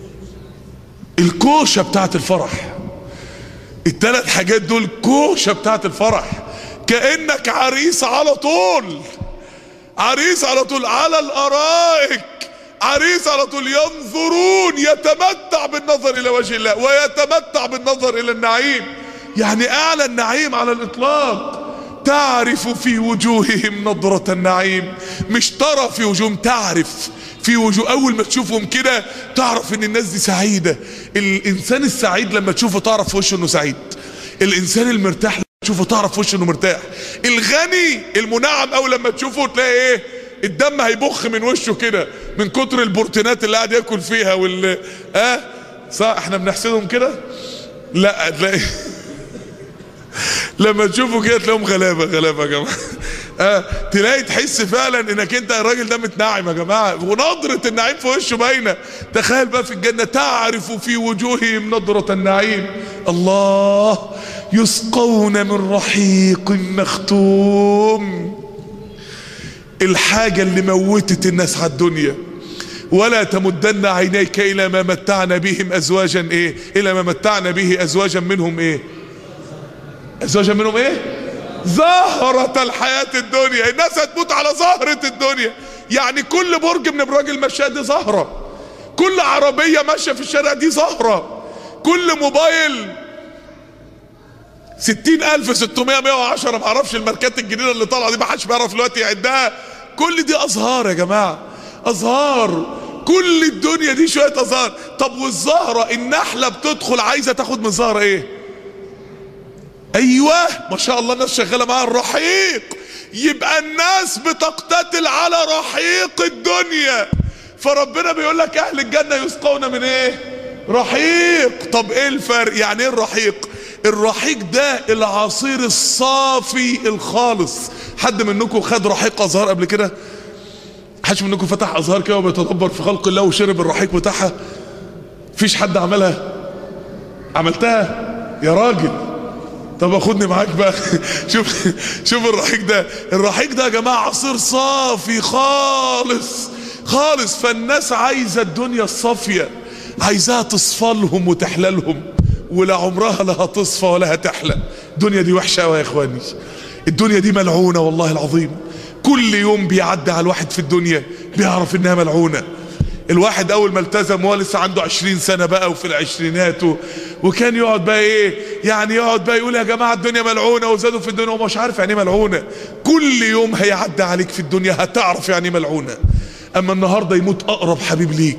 الكوشة بتاعت الفرح الثلاث حاجات دول كوشة بتاعت الفرح كأنك عريس على طول عريس على طول على الارائك عريس على طول ينظرون يتمتع بالنظر الى وجه الله ويتمتع بالنظر الى النعيم يعني اعلى النعيم على الاطلاق تعرف في وجوههم نظرة النعيم مش ترى في وجوههم تعرف في وجوه اول ما تشوفهم كده تعرف ان الناس دي سعيدة الانسان السعيد لما تشوفه تعرف في وشه انه سعيد الانسان المرتاح لما تشوفه تعرف في وشه انه مرتاح الغني المنعم اول لما تشوفه تلاقي ايه الدم هيبخ من وشه كده من كتر البروتينات اللي قاعد ياكل فيها وال اه صح احنا بنحسدهم كده لا تلاقي لما تشوفوا كده تلاقيهم غلابه غلابه يا جماعه آه تلاقي تحس فعلا انك انت الراجل ده متنعم يا جماعه ونظره النعيم في وشه باينه تخيل بقى في الجنه تعرف في وجوههم نظره النعيم الله يسقون من رحيق مختوم الحاجه اللي موتت الناس على الدنيا ولا تمدن عينيك الى ما متعنا بهم ازواجا ايه الى ما متعنا به ازواجا منهم ايه ازواجا منهم ايه زهرة الحياة الدنيا الناس هتموت على زهرة الدنيا يعني كل برج من ابراج المشاة دي زهرة كل عربية ماشية في الشارع دي زهرة كل موبايل ستين ألف ستمائة مائة وعشرة معرفش الماركات الجديدة اللي طالعة دي ما حدش بيعرف دلوقتي يعدها كل دي أزهار يا جماعة أزهار كل الدنيا دي شوية أزهار طب والزهرة النحلة بتدخل عايزة تاخد من الزهرة إيه أيوة ما شاء الله الناس شغالة معاها الرحيق يبقى الناس بتقتتل على رحيق الدنيا فربنا بيقول لك أهل الجنة يسقون من إيه رحيق طب إيه الفرق يعني إيه الرحيق الرحيق ده العصير الصافي الخالص حد منكم خد رحيق ازهار قبل كده حدش منكم فتح ازهار كده وبيتدبر في خلق الله وشرب الرحيق بتاعها فيش حد عملها عملتها يا راجل طب اخدني معاك بقى شوف شوف الرحيق ده الرحيق ده يا جماعه عصير صافي خالص خالص فالناس عايزه الدنيا الصافيه عايزاها تصفى لهم وتحللهم ولا عمرها لا هتصفى ولا هتحلى الدنيا دي وحشة قوي يا اخواني الدنيا دي ملعونة والله العظيم كل يوم بيعدي على الواحد في الدنيا بيعرف انها ملعونة الواحد اول ما التزم وهو لسه عنده عشرين سنة بقى وفي العشرينات و... وكان يقعد بقى ايه يعني يقعد بقى يقول يا جماعة الدنيا ملعونة وزادوا في الدنيا ومش عارف يعني ايه ملعونة كل يوم هيعدي عليك في الدنيا هتعرف يعني ايه ملعونة اما النهاردة يموت اقرب حبيب ليك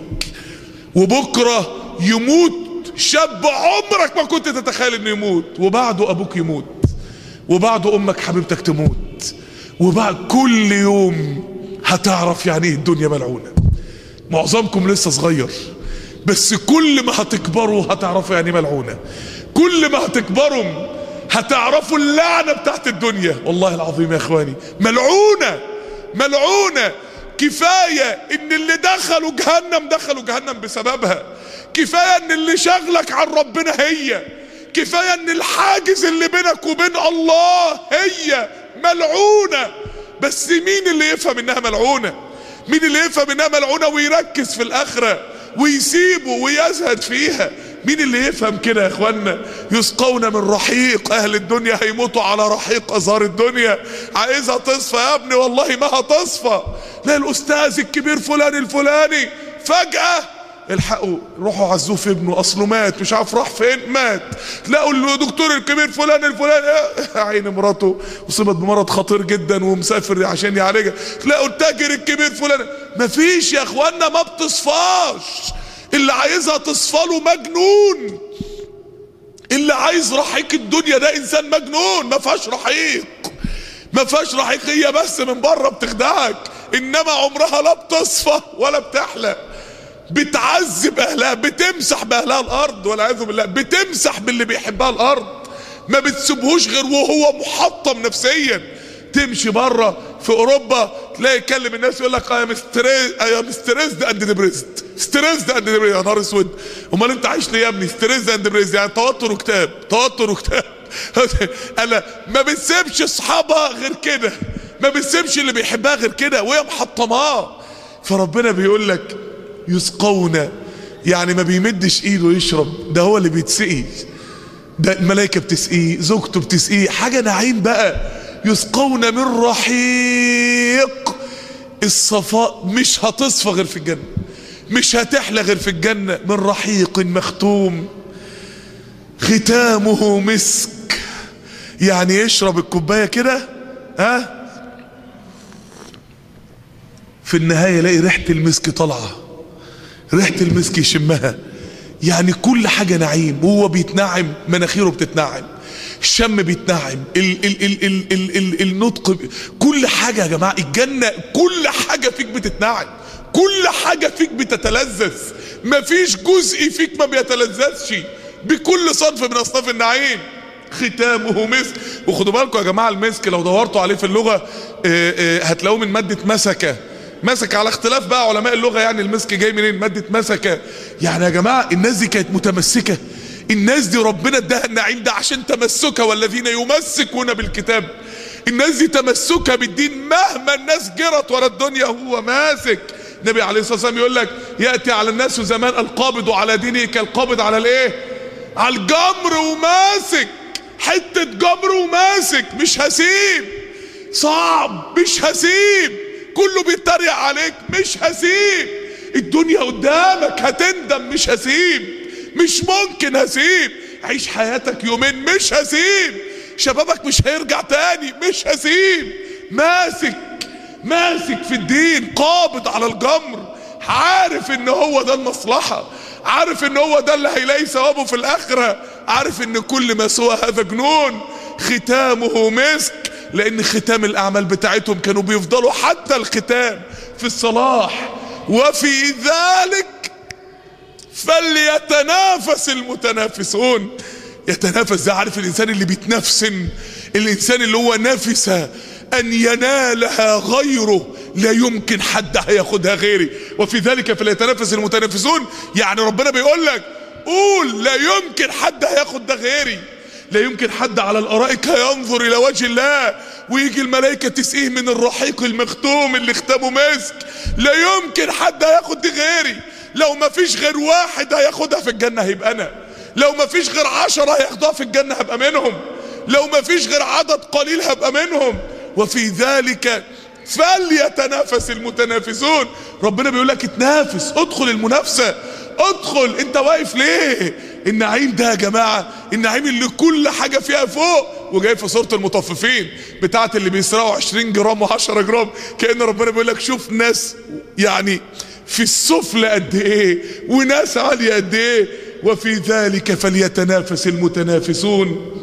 وبكرة يموت شاب عمرك ما كنت تتخيل انه يموت وبعده ابوك يموت وبعده امك حبيبتك تموت وبعد كل يوم هتعرف يعني ايه الدنيا ملعونة معظمكم لسه صغير بس كل ما هتكبروا هتعرفوا يعني ايه ملعونة كل ما هتكبروا هتعرفوا اللعنة بتاعت الدنيا والله العظيم يا اخواني ملعونة ملعونة كفاية ان اللي دخلوا جهنم دخلوا جهنم بسببها كفاية ان اللي شغلك عن ربنا هي كفاية ان الحاجز اللي بينك وبين الله هي ملعونة بس مين اللي يفهم انها ملعونة مين اللي يفهم انها ملعونة ويركز في الاخرة ويسيبه ويزهد فيها مين اللي يفهم كده يا اخوانا يسقون من رحيق اهل الدنيا هيموتوا على رحيق ازهار الدنيا عايزها تصفى يا ابني والله ما هتصفى لا الاستاذ الكبير فلان الفلاني فجأة الحقوا روحوا عزوه في ابنه اصله مات مش عارف راح فين مات تلاقوا الدكتور الكبير فلان الفلاني عين مراته اصيبت بمرض خطير جدا ومسافر عشان يعالجها تلاقوا التاجر الكبير فلان مفيش يا اخوانا ما بتصفاش اللي عايزها تصفى له مجنون اللي عايز رحيق الدنيا ده انسان مجنون ما فيهاش رحيق ما فيهاش رحيق هي بس من بره بتخدعك انما عمرها لا بتصفى ولا بتحلى بتعذب اهلها بتمسح باهلها الارض والعياذ بالله بتمسح باللي بيحبها الارض ما بتسيبهوش غير وهو محطم نفسيا تمشي بره في اوروبا تلاقي يكلم الناس يقول لك اي ام اي ام ستريسد اند ديبريسد ستريسد اند ديبريسد يا نهار اسود امال انت عايش ليه يا ابني ستريسد اند ديبريسد يعني توتر وكتاب توتر وكتاب انا ما بتسيبش اصحابها غير كده ما بتسيبش اللي بيحبها غير كده وهي محطماه فربنا بيقول لك يسقون يعني ما بيمدش ايده يشرب ده هو اللي بيتسقي ده الملائكه بتسقيه زوجته بتسقيه حاجه نعيم بقى يسقون من رحيق الصفاء مش هتصفى غير في الجنه مش هتحلى غير في الجنه من رحيق مختوم ختامه مسك يعني يشرب الكوبايه كده ها في النهايه يلاقي ريحه المسك طالعه ريحة المسك يشمها يعني كل حاجة نعيم وهو بيتنعم مناخيره بتتنعم الشم بيتنعم ال ال ال ال ال ال النطق ب... كل حاجة يا جماعة الجنة كل حاجة فيك بتتنعم كل حاجة فيك بتتلذذ مفيش جزء فيك ما بيتلذذش بكل صنف من اصناف النعيم ختامه مسك وخدوا بالكم يا جماعة المسك لو دورتوا عليه في اللغة هتلاقوه من مادة مسكة مسك على اختلاف بقى علماء اللغة يعني المسك جاي منين مادة مسكة يعني يا جماعة الناس دي كانت متمسكة الناس دي ربنا اداها النعيم ده عشان تمسكها والذين يمسكون بالكتاب الناس دي تمسكها بالدين مهما الناس جرت ورا الدنيا هو ماسك النبي عليه الصلاة والسلام يقول لك يأتي على الناس زمان القابض على دينه كالقابض على الايه على الجمر وماسك حتة جمر وماسك مش هسيب صعب مش هسيب كله بيتريق عليك مش هسيب الدنيا قدامك هتندم مش هسيب مش ممكن هسيب عيش حياتك يومين مش هسيب شبابك مش هيرجع تاني مش هسيب ماسك ماسك في الدين قابض على الجمر عارف ان هو ده المصلحة عارف ان هو ده اللي هيلاقي ثوابه في الاخرة عارف ان كل ما سوى هذا جنون ختامه مسك لان ختام الاعمال بتاعتهم كانوا بيفضلوا حتى الختام في الصلاح وفي ذلك فليتنافس المتنافسون يتنافس ده عارف الانسان اللي بيتنافسن الانسان اللي هو نفس ان ينالها غيره لا يمكن حد هياخدها غيري وفي ذلك فليتنافس المتنافسون يعني ربنا بيقول لك قول لا يمكن حد هياخد ده غيري لا يمكن حد على الارائك هينظر الى وجه الله ويجي الملائكه تسقيه من الرحيق المختوم اللي ختامه مسك لا يمكن حد هياخد دي غيري لو ما فيش غير واحد هياخدها في الجنه هيبقى انا لو ما فيش غير عشرة هياخدوها في الجنه هبقى منهم لو ما فيش غير عدد قليل هبقى منهم وفي ذلك فليتنافس المتنافسون ربنا بيقول لك اتنافس ادخل المنافسه ادخل انت واقف ليه النعيم ده يا جماعه النعيم اللي كل حاجه فيها فوق وجاي في سوره المطففين بتاعه اللي بيسرقوا 20 جرام و10 جرام كان ربنا بيقول لك شوف ناس يعني في السفل قد ايه وناس عاليه قد ايه وفي ذلك فليتنافس المتنافسون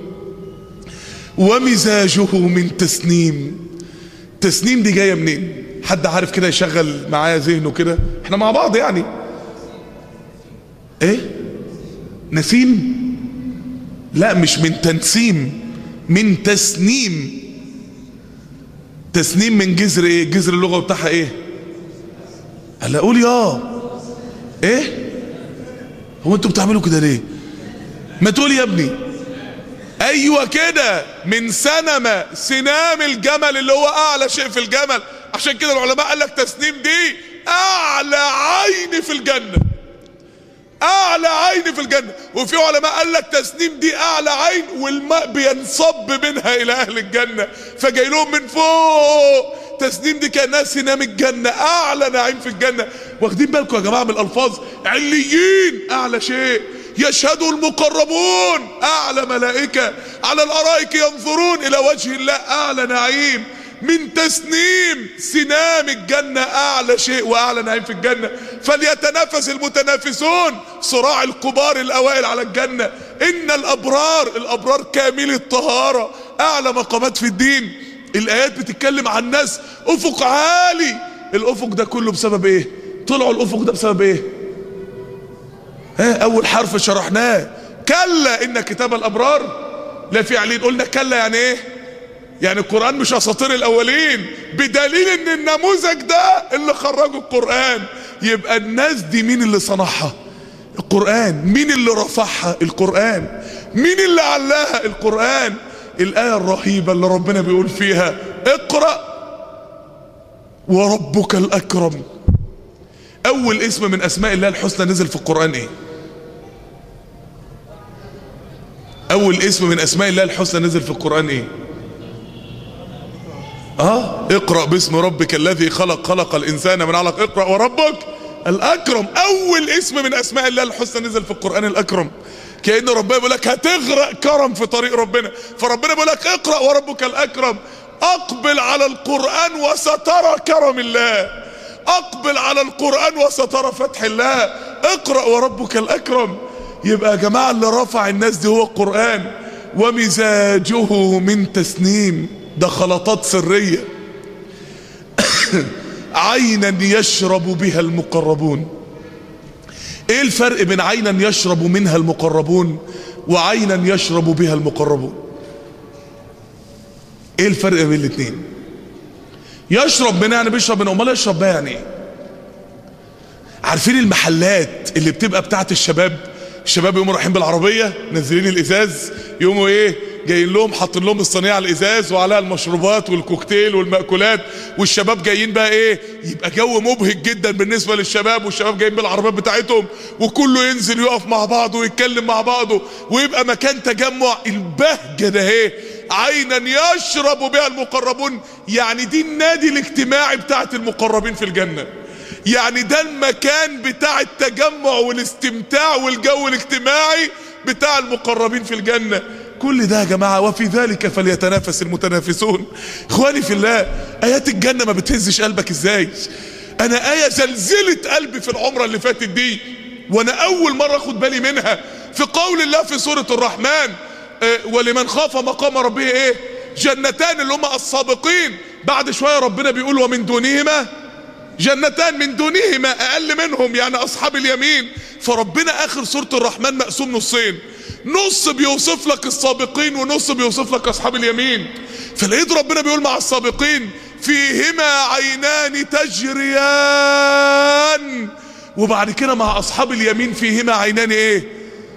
ومزاجه من تسنيم تسنيم دي جايه منين حد عارف كده يشغل معايا ذهنه كده احنا مع بعض يعني ايه نسيم لا مش من تنسيم من تسنيم تسنيم من جذر ايه جذر اللغه بتاعها ايه هلا قول يا ايه هو انتوا بتعملوا كده ليه ما تقول يا ابني ايوه كده من سنمة سنام الجمل اللي هو اعلى شيء في الجمل عشان كده العلماء قال لك تسنيم دي اعلى عين في الجنة اعلى عين في الجنة وفي علماء قال لك تسنيم دي اعلى عين والماء بينصب منها الى اهل الجنة فجاي لهم من فوق تسنيم دي كانها سنام الجنة اعلى نعيم في الجنة واخدين بالكم يا جماعة من الالفاظ عليين اعلى شيء يشهد المقربون اعلى ملائكة على الارائك ينظرون الى وجه الله اعلى نعيم من تسنيم سنام الجنة اعلى شيء واعلى نعيم في الجنة فليتنافس المتنافسون صراع الكبار الاوائل على الجنة ان الابرار الابرار كامل الطهارة اعلى مقامات في الدين الايات بتتكلم عن ناس افق عالي الافق ده كله بسبب ايه طلعوا الافق ده بسبب ايه ها اول حرف شرحناه كلا ان كتاب الابرار لا في علين قلنا كلا يعني ايه يعني القرآن مش اساطير الاولين بدليل ان النموذج ده اللي خرجوا القرآن يبقى الناس دي مين اللي صنعها القرآن مين اللي رفعها القرآن مين اللي علاها القرآن الآية الرهيبة اللي ربنا بيقول فيها اقرأ وربك الأكرم أول اسم من أسماء الله الحسنى نزل في القرآن إيه أول اسم من أسماء الله الحسنى نزل في القرآن إيه آه اقرأ باسم ربك الذي خلق خلق الإنسان من علق اقرأ وربك الأكرم أول اسم من أسماء الله الحسنى نزل في القرآن الأكرم كأن ربنا بيقول لك هتغرق كرم في طريق ربنا فربنا بيقول لك اقرأ وربك الأكرم أقبل على القرآن وسترى كرم الله أقبل على القرآن وسترى فتح الله اقرأ وربك الأكرم يبقى يا جماعة اللي رفع الناس دي هو القرآن ومزاجه من تسنيم ده خلطات سرية عينا يشرب بها المقربون ايه الفرق بين عينا يشرب منها المقربون وعينا يشرب بها المقربون ايه الفرق بين الاثنين يشرب منها يعني بيشرب منها امال يشرب بها يعني ايه عارفين المحلات اللي بتبقى بتاعت الشباب الشباب يقوموا رايحين بالعربيه نازلين الازاز يقوموا ايه جايين لهم حاطين لهم الصينيه على الازاز وعليها المشروبات والكوكتيل والمأكولات والشباب جايين بقى ايه يبقى جو مبهج جدا بالنسبه للشباب والشباب جايين بالعربيات بتاعتهم وكله ينزل يقف مع بعضه ويتكلم مع بعضه ويبقى مكان تجمع البهجه ده ايه عينا يشرب بها المقربون يعني دي النادي الاجتماعي بتاعت المقربين في الجنه يعني ده المكان بتاع التجمع والاستمتاع والجو الاجتماعي بتاع المقربين في الجنة كل ده يا جماعة وفي ذلك فليتنافس المتنافسون اخواني في الله ايات الجنة ما بتهزش قلبك ازاي انا ايه زلزلت قلبي في العمرة اللي فاتت دي وانا اول مرة اخد بالي منها في قول الله في سورة الرحمن اه ولمن خاف مقام ربه ايه جنتان اللي هم السابقين بعد شوية ربنا بيقول ومن دونهما جنتان من دونهما اقل منهم يعني اصحاب اليمين فربنا اخر سورة الرحمن مقسوم نصين نص بيوصف لك السابقين ونص بيوصف لك اصحاب اليمين فلقيت ربنا بيقول مع السابقين فيهما عينان تجريان وبعد كده مع اصحاب اليمين فيهما عينان ايه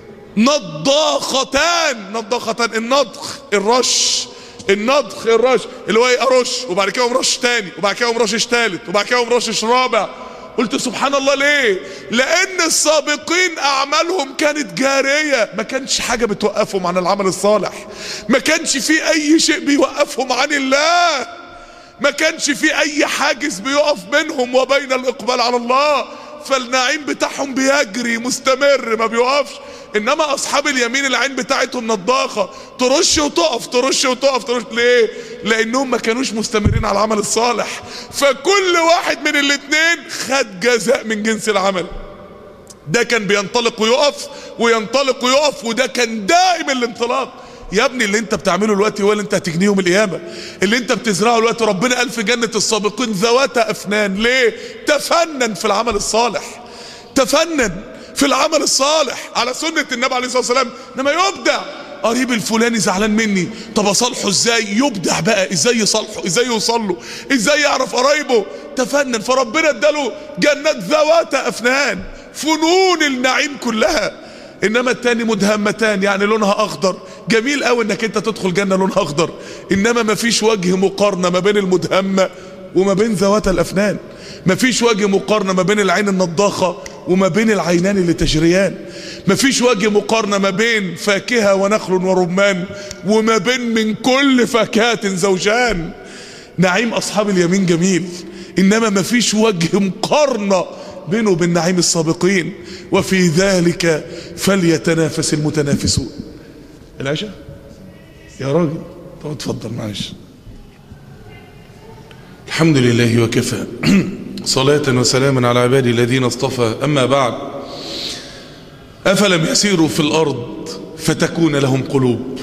نضاختان نضاختان النضخ الرش النضخ الرش اللي هو ايه ارش وبعد كده مرش تاني وبعد كده مرشش تالت وبعد كده مرشش رابع قلت سبحان الله ليه لان السابقين اعمالهم كانت جارية ما كانش حاجة بتوقفهم عن العمل الصالح ما كانش في اي شيء بيوقفهم عن الله ما كانش في اي حاجز بيقف بينهم وبين الاقبال على الله فالنعيم بتاعهم بيجري مستمر ما بيوقفش انما اصحاب اليمين العين بتاعتهم نضاخة ترش وتقف ترش وتقف ترش ليه لانهم ما كانوش مستمرين على العمل الصالح فكل واحد من الاتنين خد جزاء من جنس العمل ده كان بينطلق ويقف وينطلق ويقف وده كان دائم الانطلاق يا ابني اللي انت بتعمله دلوقتي هو اللي انت هتجنيهم القيامه اللي انت بتزرعه دلوقتي ربنا قال في جنه السابقين ذوات افنان ليه تفنن في العمل الصالح تفنن في العمل الصالح على سنه النبي عليه الصلاه والسلام انما يبدع قريب الفلاني زعلان مني طب اصالحه ازاي يبدع بقى ازاي يصالحه ازاي يوصل له ازاي يعرف قرايبه تفنن فربنا اداله جنات ذوات افنان فنون النعيم كلها انما التاني مدهمتان يعني لونها اخضر جميل قوي انك انت تدخل جنة لونها اخضر انما مفيش وجه مقارنة ما بين المدهمة وما بين ذوات الافنان مفيش وجه مقارنة ما بين العين النضاخة وما بين العينان اللي تجريان مفيش وجه مقارنة ما بين فاكهة ونخل ورمان وما بين من كل فاكهة زوجان نعيم اصحاب اليمين جميل انما مفيش وجه مقارنة بينه وبين نعيم السابقين وفي ذلك فليتنافس المتنافسون العشاء يا راجل طب اتفضل معلش الحمد لله وكفى صلاة وسلاما على عبادي الذين اصطفى أما بعد أفلم يسيروا في الأرض فتكون لهم قلوب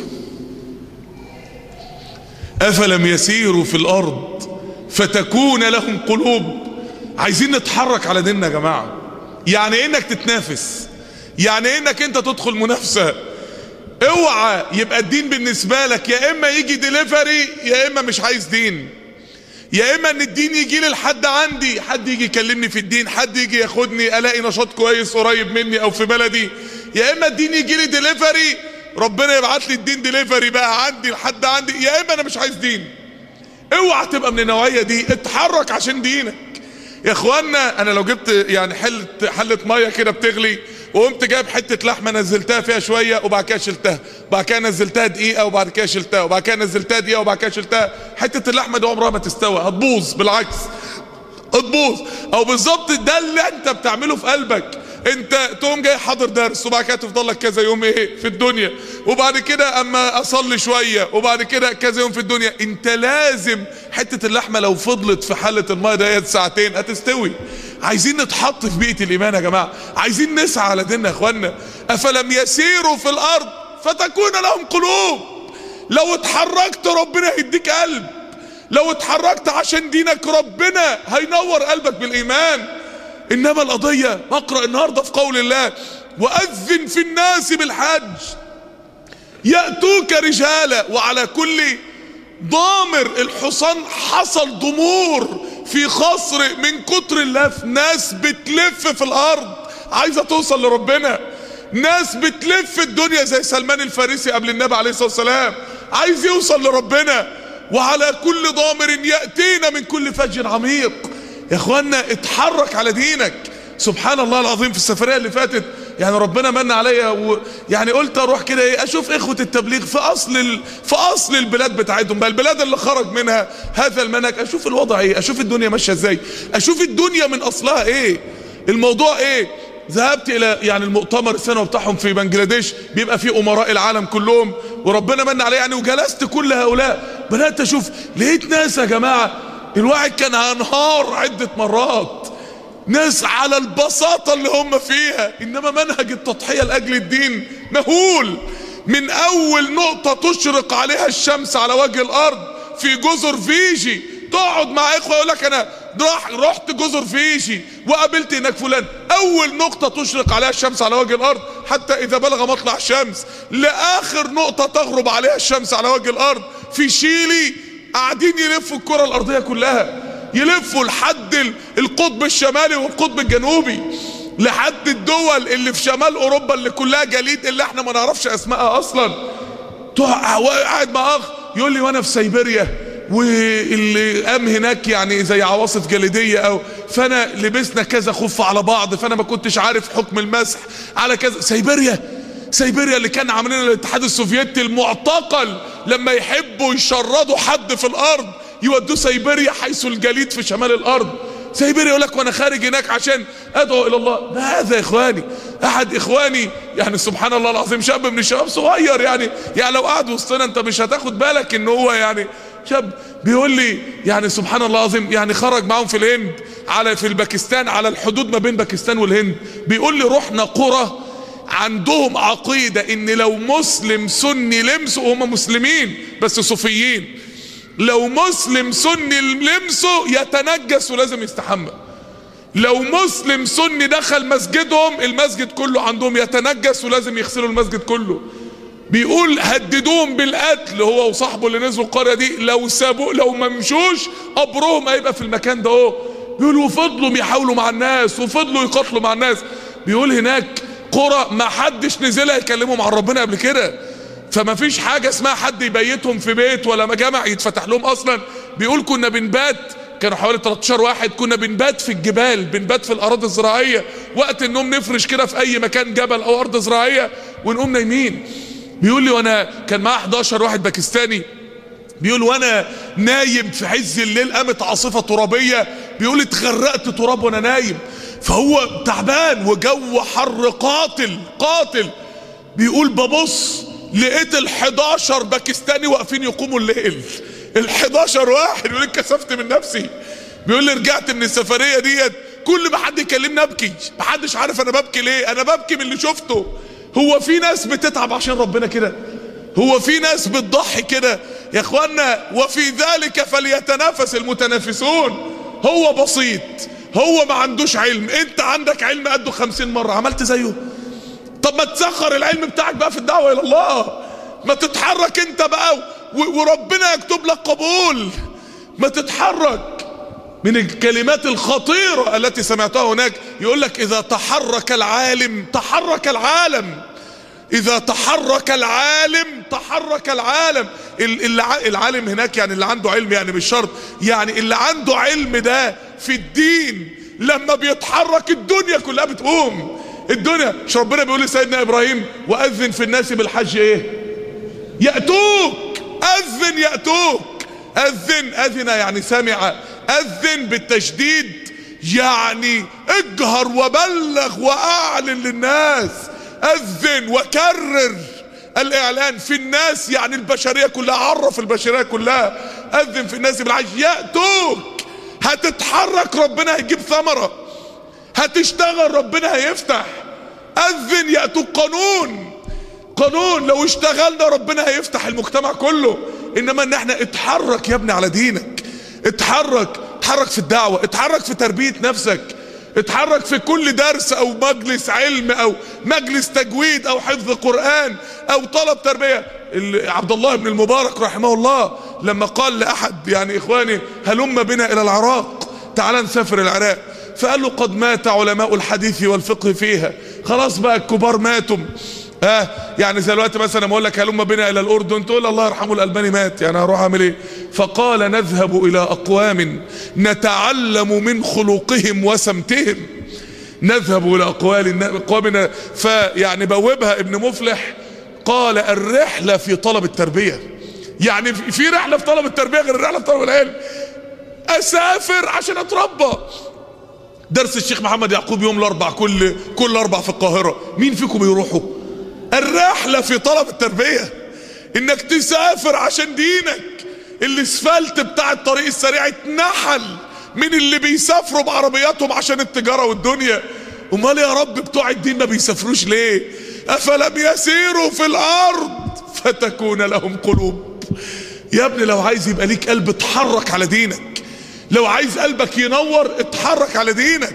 أفلم يسيروا في الأرض فتكون لهم قلوب عايزين نتحرك على ديننا يا جماعة يعني ايه انك تتنافس يعني ايه انك انت تدخل منافسة اوعى يبقى الدين بالنسبة لك يا اما يجي ديليفري يا اما مش عايز دين يا اما ان الدين يجي لي لحد عندي حد يجي يكلمني في الدين حد يجي ياخدني الاقي نشاط كويس قريب مني او في بلدي يا اما الدين يجي لي ديليفري ربنا يبعت لي الدين ديليفري بقى عندي لحد عندي يا اما انا مش عايز دين اوعى تبقى من النوعية دي اتحرك عشان دينك يا اخوانا انا لو جبت يعني حلة حلة مية كده بتغلي وقمت جايب حتة لحمة نزلتها فيها شوية وبعد كده شلتها وبعد كده نزلتها دقيقة وبعد كده شلتها وبعد كده نزلتها دقيقة وبعد كده شلتها حتة اللحمة دي عمرها ما تستوى هتبوظ بالعكس هتبوظ او بالظبط ده اللي انت بتعمله في قلبك انت تقوم جاي حاضر درس وبعد كده تفضل لك كذا يوم ايه في الدنيا وبعد كده اما اصلي شويه وبعد كده كذا يوم في الدنيا انت لازم حته اللحمه لو فضلت في حله الميه ديت ساعتين هتستوي عايزين نتحط في بيئه الايمان يا جماعه عايزين نسعى على ديننا يا اخوانا افلم يسيروا في الارض فتكون لهم قلوب لو اتحركت ربنا هيديك قلب لو اتحركت عشان دينك ربنا هينور قلبك بالايمان انما القضية اقرأ النهاردة في قول الله واذن في الناس بالحج يأتوك رجالا وعلى كل ضامر الحصان حصل ضمور في خصر من كتر اللف ناس بتلف في الارض عايزة توصل لربنا ناس بتلف الدنيا زي سلمان الفارسي قبل النبي عليه الصلاة والسلام عايز يوصل لربنا وعلى كل ضامر يأتينا من كل فج عميق يا اخوانا اتحرك على دينك سبحان الله العظيم في السفرية اللي فاتت يعني ربنا من عليا و... يعني قلت اروح كده ايه اشوف اخوة التبليغ في اصل ال... في اصل البلاد بتاعتهم بقى البلاد اللي خرج منها هذا المنهج اشوف الوضع ايه اشوف الدنيا ماشيه ازاي اشوف الدنيا من اصلها ايه الموضوع ايه ذهبت الى يعني المؤتمر السنوي بتاعهم في بنجلاديش بيبقى فيه امراء العالم كلهم وربنا من عليه يعني وجلست كل هؤلاء بدات اشوف لقيت ناس يا جماعه الواحد كان هنهار عده مرات ناس على البساطه اللي هم فيها انما منهج التضحيه لاجل الدين مهول من اول نقطه تشرق عليها الشمس على وجه الارض في جزر فيجي تقعد مع اخوه يقول لك انا راح رحت جزر فيجي وقابلت هناك فلان اول نقطة تشرق عليها الشمس على وجه الارض حتى اذا بلغ مطلع الشمس لاخر نقطة تغرب عليها الشمس على وجه الارض في شيلي قاعدين يلفوا الكرة الارضية كلها يلفوا لحد القطب الشمالي والقطب الجنوبي لحد الدول اللي في شمال اوروبا اللي كلها جليد اللي احنا ما نعرفش اسمائها اصلا قاعد مع اخ يقول لي وانا في سيبيريا واللي قام هناك يعني زي عواصف جليدية او فانا لبسنا كذا خف على بعض فانا ما كنتش عارف حكم المسح على كذا سيبيريا سيبيريا اللي كان عاملين الاتحاد السوفيتي المعتقل لما يحبوا يشردوا حد في الارض يودوه سيبيريا حيث الجليد في شمال الارض سيبيريا يقول لك وانا خارج هناك عشان ادعو الى الله ما هذا يا اخواني احد اخواني يعني سبحان الله العظيم شاب من الشباب صغير يعني يعني لو قعد وسطنا انت مش هتاخد بالك ان هو يعني شاب بيقول لي يعني سبحان الله العظيم يعني خرج معاهم في الهند على في الباكستان على الحدود ما بين باكستان والهند بيقول لي رحنا قرى عندهم عقيدة ان لو مسلم سني لمسه وهم مسلمين بس صوفيين لو مسلم سني لمسه يتنجس ولازم يستحمى لو مسلم سني دخل مسجدهم المسجد كله عندهم يتنجس ولازم يغسلوا المسجد كله بيقول هددوهم بالقتل هو وصاحبه اللي نزلوا القريه دي لو سابوا لو ما مشوش قبرهم هيبقى في المكان ده اهو بيقولوا وفضلوا يحاولوا مع الناس وفضلوا يقاتلوا مع الناس بيقول هناك قرى ما حدش نزلها يكلمهم عن ربنا قبل كده فما فيش حاجة اسمها حد يبيتهم في بيت ولا مجامع يتفتح لهم اصلا بيقول كنا بنبات كانوا حوالي 13 واحد كنا بنبات في الجبال بنبات في الاراضي الزراعية وقت النوم نفرش كده في اي مكان جبل او ارض زراعية ونقوم نايمين بيقول لي وانا كان معاه 11 واحد باكستاني بيقول وانا نايم في عز الليل قامت عاصفة ترابية بيقول اتغرقت تراب وانا نايم فهو تعبان وجو حر قاتل قاتل بيقول ببص لقيت ال 11 باكستاني واقفين يقوموا الليل ال 11 واحد بيقول اتكسفت من نفسي بيقول لي رجعت من السفرية ديت كل ما حد يكلمني ابكي محدش عارف انا ببكي ليه انا ببكي من اللي شفته هو في ناس بتتعب عشان ربنا كده هو في ناس بتضحي كده يا اخوانا وفي ذلك فليتنافس المتنافسون هو بسيط هو ما عندوش علم انت عندك علم قده خمسين مرة عملت زيه طب ما تسخر العلم بتاعك بقى في الدعوة الى الله ما تتحرك انت بقى وربنا يكتب لك قبول ما تتحرك من الكلمات الخطيرة التي سمعتها هناك يقول لك اذا تحرك العالم تحرك العالم اذا تحرك العالم تحرك العالم العالم هناك يعني اللي عنده علم يعني مش شرط يعني اللي عنده علم ده في الدين لما بيتحرك الدنيا كلها بتقوم الدنيا مش ربنا بيقول لسيدنا ابراهيم واذن في الناس بالحج ايه ياتوك اذن ياتوك اذن اذن يعني سمع اذن بالتشديد يعني اجهر وبلغ واعلن للناس اذن وكرر الاعلان في الناس يعني البشرية كلها عرف البشرية كلها اذن في الناس بالحج يأتوك هتتحرك ربنا هيجيب ثمرة هتشتغل ربنا هيفتح اذن يأتوك قانون قانون لو اشتغلنا ربنا هيفتح المجتمع كله انما ان احنا اتحرك يا ابني على دينك اتحرك اتحرك في الدعوة اتحرك في تربية نفسك اتحرك في كل درس او مجلس علم او مجلس تجويد او حفظ قرآن او طلب تربية عبد الله بن المبارك رحمه الله لما قال لأحد يعني إخواني هلم بنا إلى العراق تعال نسافر العراق فقال له قد مات علماء الحديث والفقه فيها خلاص بقى الكبار ماتوا ها آه يعني زي الوقت مثلا لما اقول لك هلم بنا الى الاردن تقول الله يرحمه الالباني مات يعني هروح اعمل ايه فقال نذهب الى اقوام نتعلم من خلقهم وسمتهم نذهب الى اقوال اقوامنا فيعني بوبها ابن مفلح قال الرحله في طلب التربيه يعني في رحله في طلب التربيه غير الرحله في طلب العلم اسافر عشان اتربى درس الشيخ محمد يعقوب يوم الاربع كل كل اربع في القاهره مين فيكم يروحوا الرحله في طلب التربيه انك تسافر عشان دينك الاسفلت بتاع الطريق السريع اتنحل من اللي بيسافروا بعربياتهم عشان التجاره والدنيا امال يا رب بتوع الدين ما بيسافروش ليه افلم يسيروا في الارض فتكون لهم قلوب يا ابني لو عايز يبقى ليك قلب اتحرك على دينك لو عايز قلبك ينور اتحرك على دينك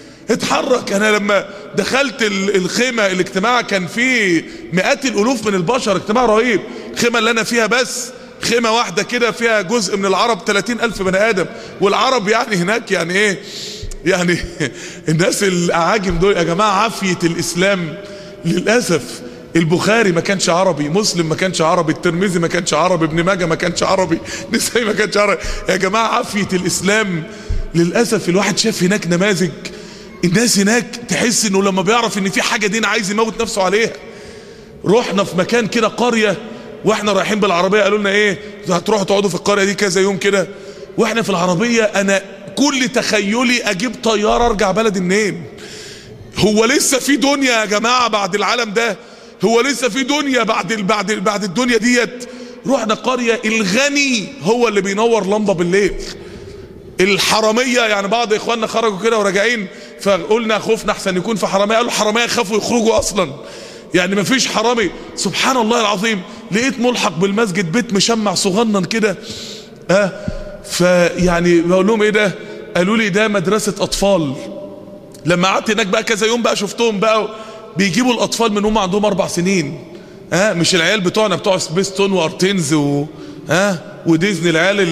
اتحرك انا لما دخلت الخيمة الاجتماع كان فيه مئات الالوف من البشر اجتماع رهيب الخيمة اللي انا فيها بس خيمة واحدة كده فيها جزء من العرب 30 الف بني ادم والعرب يعني هناك يعني ايه يعني الناس الاعاجم دول يا جماعة عافية الاسلام للأسف البخاري ما كانش عربي مسلم ما كانش عربي الترمذي ما كانش عربي ابن ماجه ما كانش عربي نسائي ما كانش عربي يا جماعة عافية الإسلام للأسف الواحد شاف هناك نماذج الناس هناك تحس انه لما بيعرف ان في حاجة دين عايز يموت نفسه عليها رحنا في مكان كده قرية واحنا رايحين بالعربية قالوا لنا ايه هتروحوا تقعدوا في القرية دي كذا يوم كده واحنا في العربية انا كل تخيلي اجيب طيارة ارجع بلدي منين هو لسه في دنيا يا جماعة بعد العالم ده هو لسه في دنيا بعد بعد بعد الدنيا ديت رحنا قرية الغني هو اللي بينور لمبة بالليل الحرامية يعني بعض اخواننا خرجوا كده وراجعين فقلنا خوفنا احسن يكون في حرامية قالوا حرامية خافوا يخرجوا اصلا يعني مفيش حرامي سبحان الله العظيم لقيت ملحق بالمسجد بيت مشمع صغنن كده اه فيعني بقول لهم ايه ده قالوا لي ده مدرسة اطفال لما قعدت هناك بقى كذا يوم بقى شفتهم بقى بيجيبوا الاطفال من هم عندهم اربع سنين ها مش العيال بتوعنا بتوع سبيستون وارتينز و ها وديزني العيال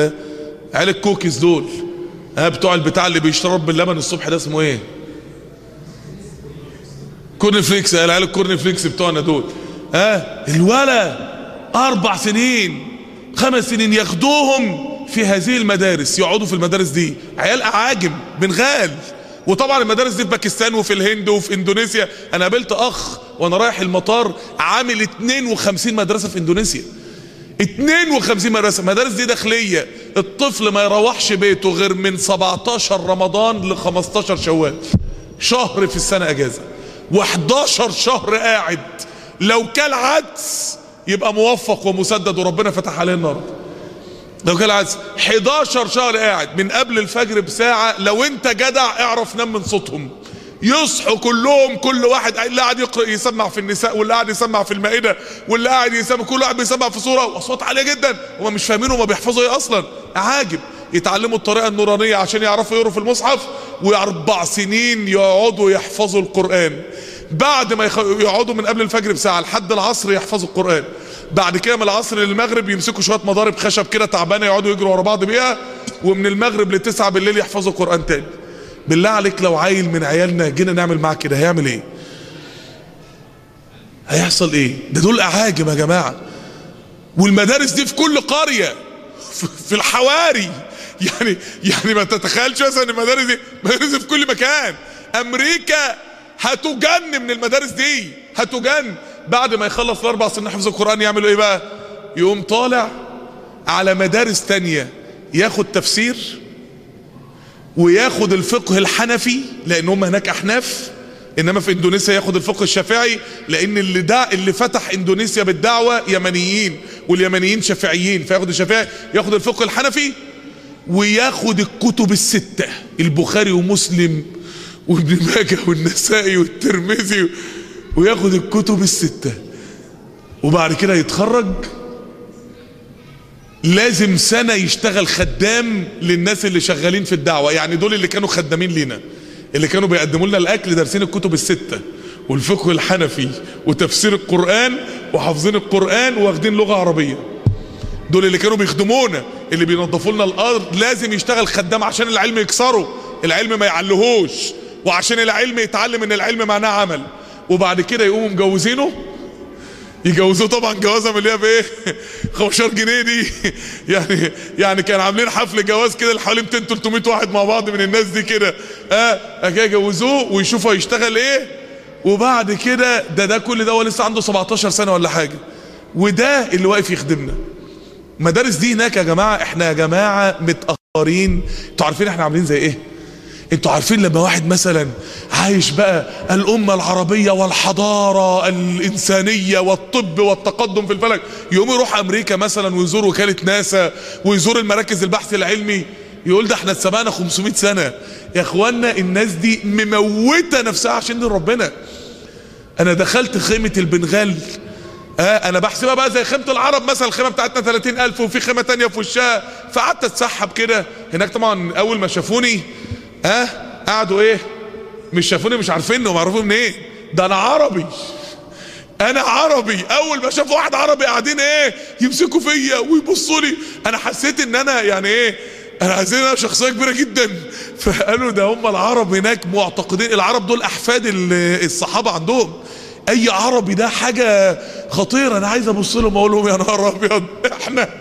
عيال الكوكيز دول ها بتوع البتاع اللي بيشرب باللبن الصبح ده اسمه ايه كورن فليكس العيال الكورن فليكس بتوعنا دول ها الولا اربع سنين خمس سنين ياخدوهم في هذه المدارس يقعدوا في المدارس دي عيال اعاجم بنغال وطبعا المدارس دي في باكستان وفي الهند وفي اندونيسيا انا قابلت اخ وانا رايح المطار عامل 52 مدرسة في اندونيسيا 52 مدرسة مدارس دي داخلية الطفل ما يروحش بيته غير من 17 رمضان ل 15 شوال شهر في السنة اجازة و11 شهر قاعد لو كان عدس يبقى موفق ومسدد وربنا فتح عليه النهارده لو كان عدس 11 شهر قاعد من قبل الفجر بساعة لو انت جدع اعرف نام من صوتهم يصحوا كلهم كل واحد اللي قاعد يقرأ يسمع في النساء واللي قاعد يسمع في المائدة واللي قاعد يسمع كل واحد بيسمع في صورة واصوات عالية جدا هم مش فاهمين هم بيحفظوا ايه اصلا عاجب يتعلموا الطريقة النورانية عشان يعرفوا يقروا في المصحف واربع سنين يقعدوا يحفظوا القرآن بعد ما يقعدوا من قبل الفجر بساعة لحد العصر يحفظوا القرآن بعد كده من العصر للمغرب يمسكوا شوية مضارب خشب كده تعبانة يقعدوا يجروا ورا بعض بيها ومن المغرب لتسعة بالليل يحفظوا القرآن تاني بالله عليك لو عيل من عيالنا جينا نعمل معاه كده هيعمل ايه هيحصل ايه ده دول اعاجم يا جماعة والمدارس دي في كل قرية في الحواري يعني يعني ما تتخيلش مثلا المدارس دي مدارس في كل مكان امريكا هتجن من المدارس دي هتجن بعد ما يخلص الاربع سنين حفظ القرآن يعملوا ايه بقى يقوم طالع على مدارس تانية ياخد تفسير وياخد الفقه الحنفي لان هم هناك احناف انما في اندونيسيا ياخد الفقه الشافعي لان اللي دا اللي فتح اندونيسيا بالدعوة يمنيين واليمنيين شافعيين فياخد الشافعي ياخد الفقه الحنفي وياخد الكتب الستة البخاري ومسلم وابن ماجه والنسائي والترمذي وياخد الكتب الستة وبعد كده يتخرج لازم سنة يشتغل خدام للناس اللي شغالين في الدعوة يعني دول اللي كانوا خدامين لنا اللي كانوا بيقدموا لنا الاكل دارسين الكتب الستة والفقه الحنفي وتفسير القرآن وحافظين القرآن واخدين لغة عربية دول اللي كانوا بيخدمونا اللي بينظفوا لنا الارض لازم يشتغل خدام عشان العلم يكسره العلم ما يعلهوش وعشان العلم يتعلم ان العلم معناه عمل وبعد كده يقوموا مجوزينه يجوزوه طبعا جوازه من اللي هي بايه 15 جنيه دي يعني يعني كان عاملين حفل جواز كده لحوالي 200 300 واحد مع بعض من الناس دي كده اه كده يجوزوه ويشوفوا هيشتغل ايه وبعد كده ده ده كل ده هو لسه عنده 17 سنه ولا حاجه وده اللي واقف يخدمنا مدارس دي هناك يا جماعه احنا يا جماعه متاخرين انتوا عارفين احنا عاملين زي ايه انتوا عارفين لما واحد مثلا عايش بقى الأمة العربية والحضارة الإنسانية والطب والتقدم في الفلك يقوم يروح أمريكا مثلا ويزور وكالة ناسا ويزور المراكز البحث العلمي يقول ده احنا اتسبقنا 500 سنة يا اخوانا الناس دي مموتة نفسها عشان دين ربنا انا دخلت خيمة البنغال اه انا بحسبها بقى زي خيمة العرب مثلا الخيمة بتاعتنا 30000 وفي خيمة تانية في وشها فقعدت اتسحب كده هناك طبعا اول ما شافوني اه قعدوا ايه مش شافوني مش عارفيني ومعروفين منين ايه ده انا عربي انا عربي اول ما شافوا واحد عربي قاعدين ايه يمسكوا فيا ويبصوا لي انا حسيت ان انا يعني ايه انا حسيت ان انا شخصيه كبيره جدا فقالوا ده هم العرب هناك معتقدين العرب دول احفاد الصحابه عندهم اي عربي ده حاجه خطيره انا عايز ابص لهم اقول لهم يا نهار ابيض احنا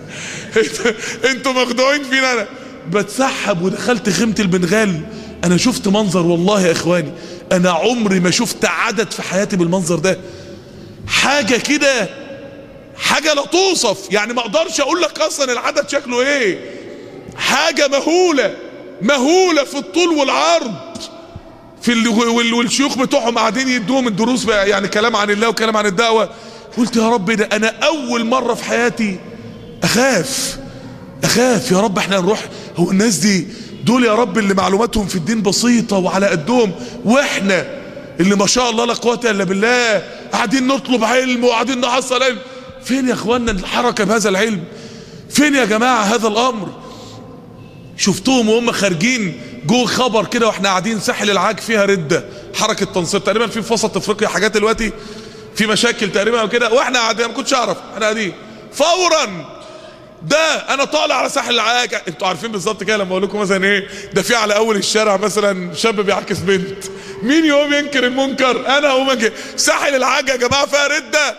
انتوا مخدوعين فينا انا بتسحب ودخلت خيمه البنغال انا شفت منظر والله يا اخواني انا عمري ما شفت عدد في حياتي بالمنظر ده حاجة كده حاجة لا توصف يعني ما اقدرش اقول لك اصلا العدد شكله ايه حاجة مهولة مهولة في الطول والعرض في ال... والشيوخ بتوعهم قاعدين يدوهم الدروس يعني كلام عن الله وكلام عن الدعوة قلت يا رب ده انا اول مرة في حياتي اخاف اخاف يا رب احنا نروح هو الناس دي دول يا رب اللي معلوماتهم في الدين بسيطة وعلى قدهم واحنا اللي ما شاء الله لا قوة الا بالله قاعدين نطلب علم وقاعدين نحصل علم فين يا اخوانا الحركة بهذا العلم فين يا جماعة هذا الامر شفتهم وهم خارجين جوه خبر كده واحنا قاعدين ساحل العاج فيها ردة حركة تنصير تقريبا في في وسط افريقيا حاجات دلوقتي في مشاكل تقريبا وكده واحنا قاعدين ما كنتش اعرف احنا قاعدين فورا ده انا طالع على ساحل العاج انتوا عارفين بالظبط كده لما اقول لكم مثلا ايه ده في على اول الشارع مثلا شاب بيعكس بنت مين يقوم ينكر المنكر انا اقوم انكر ساحل العاج يا جماعه فيها رده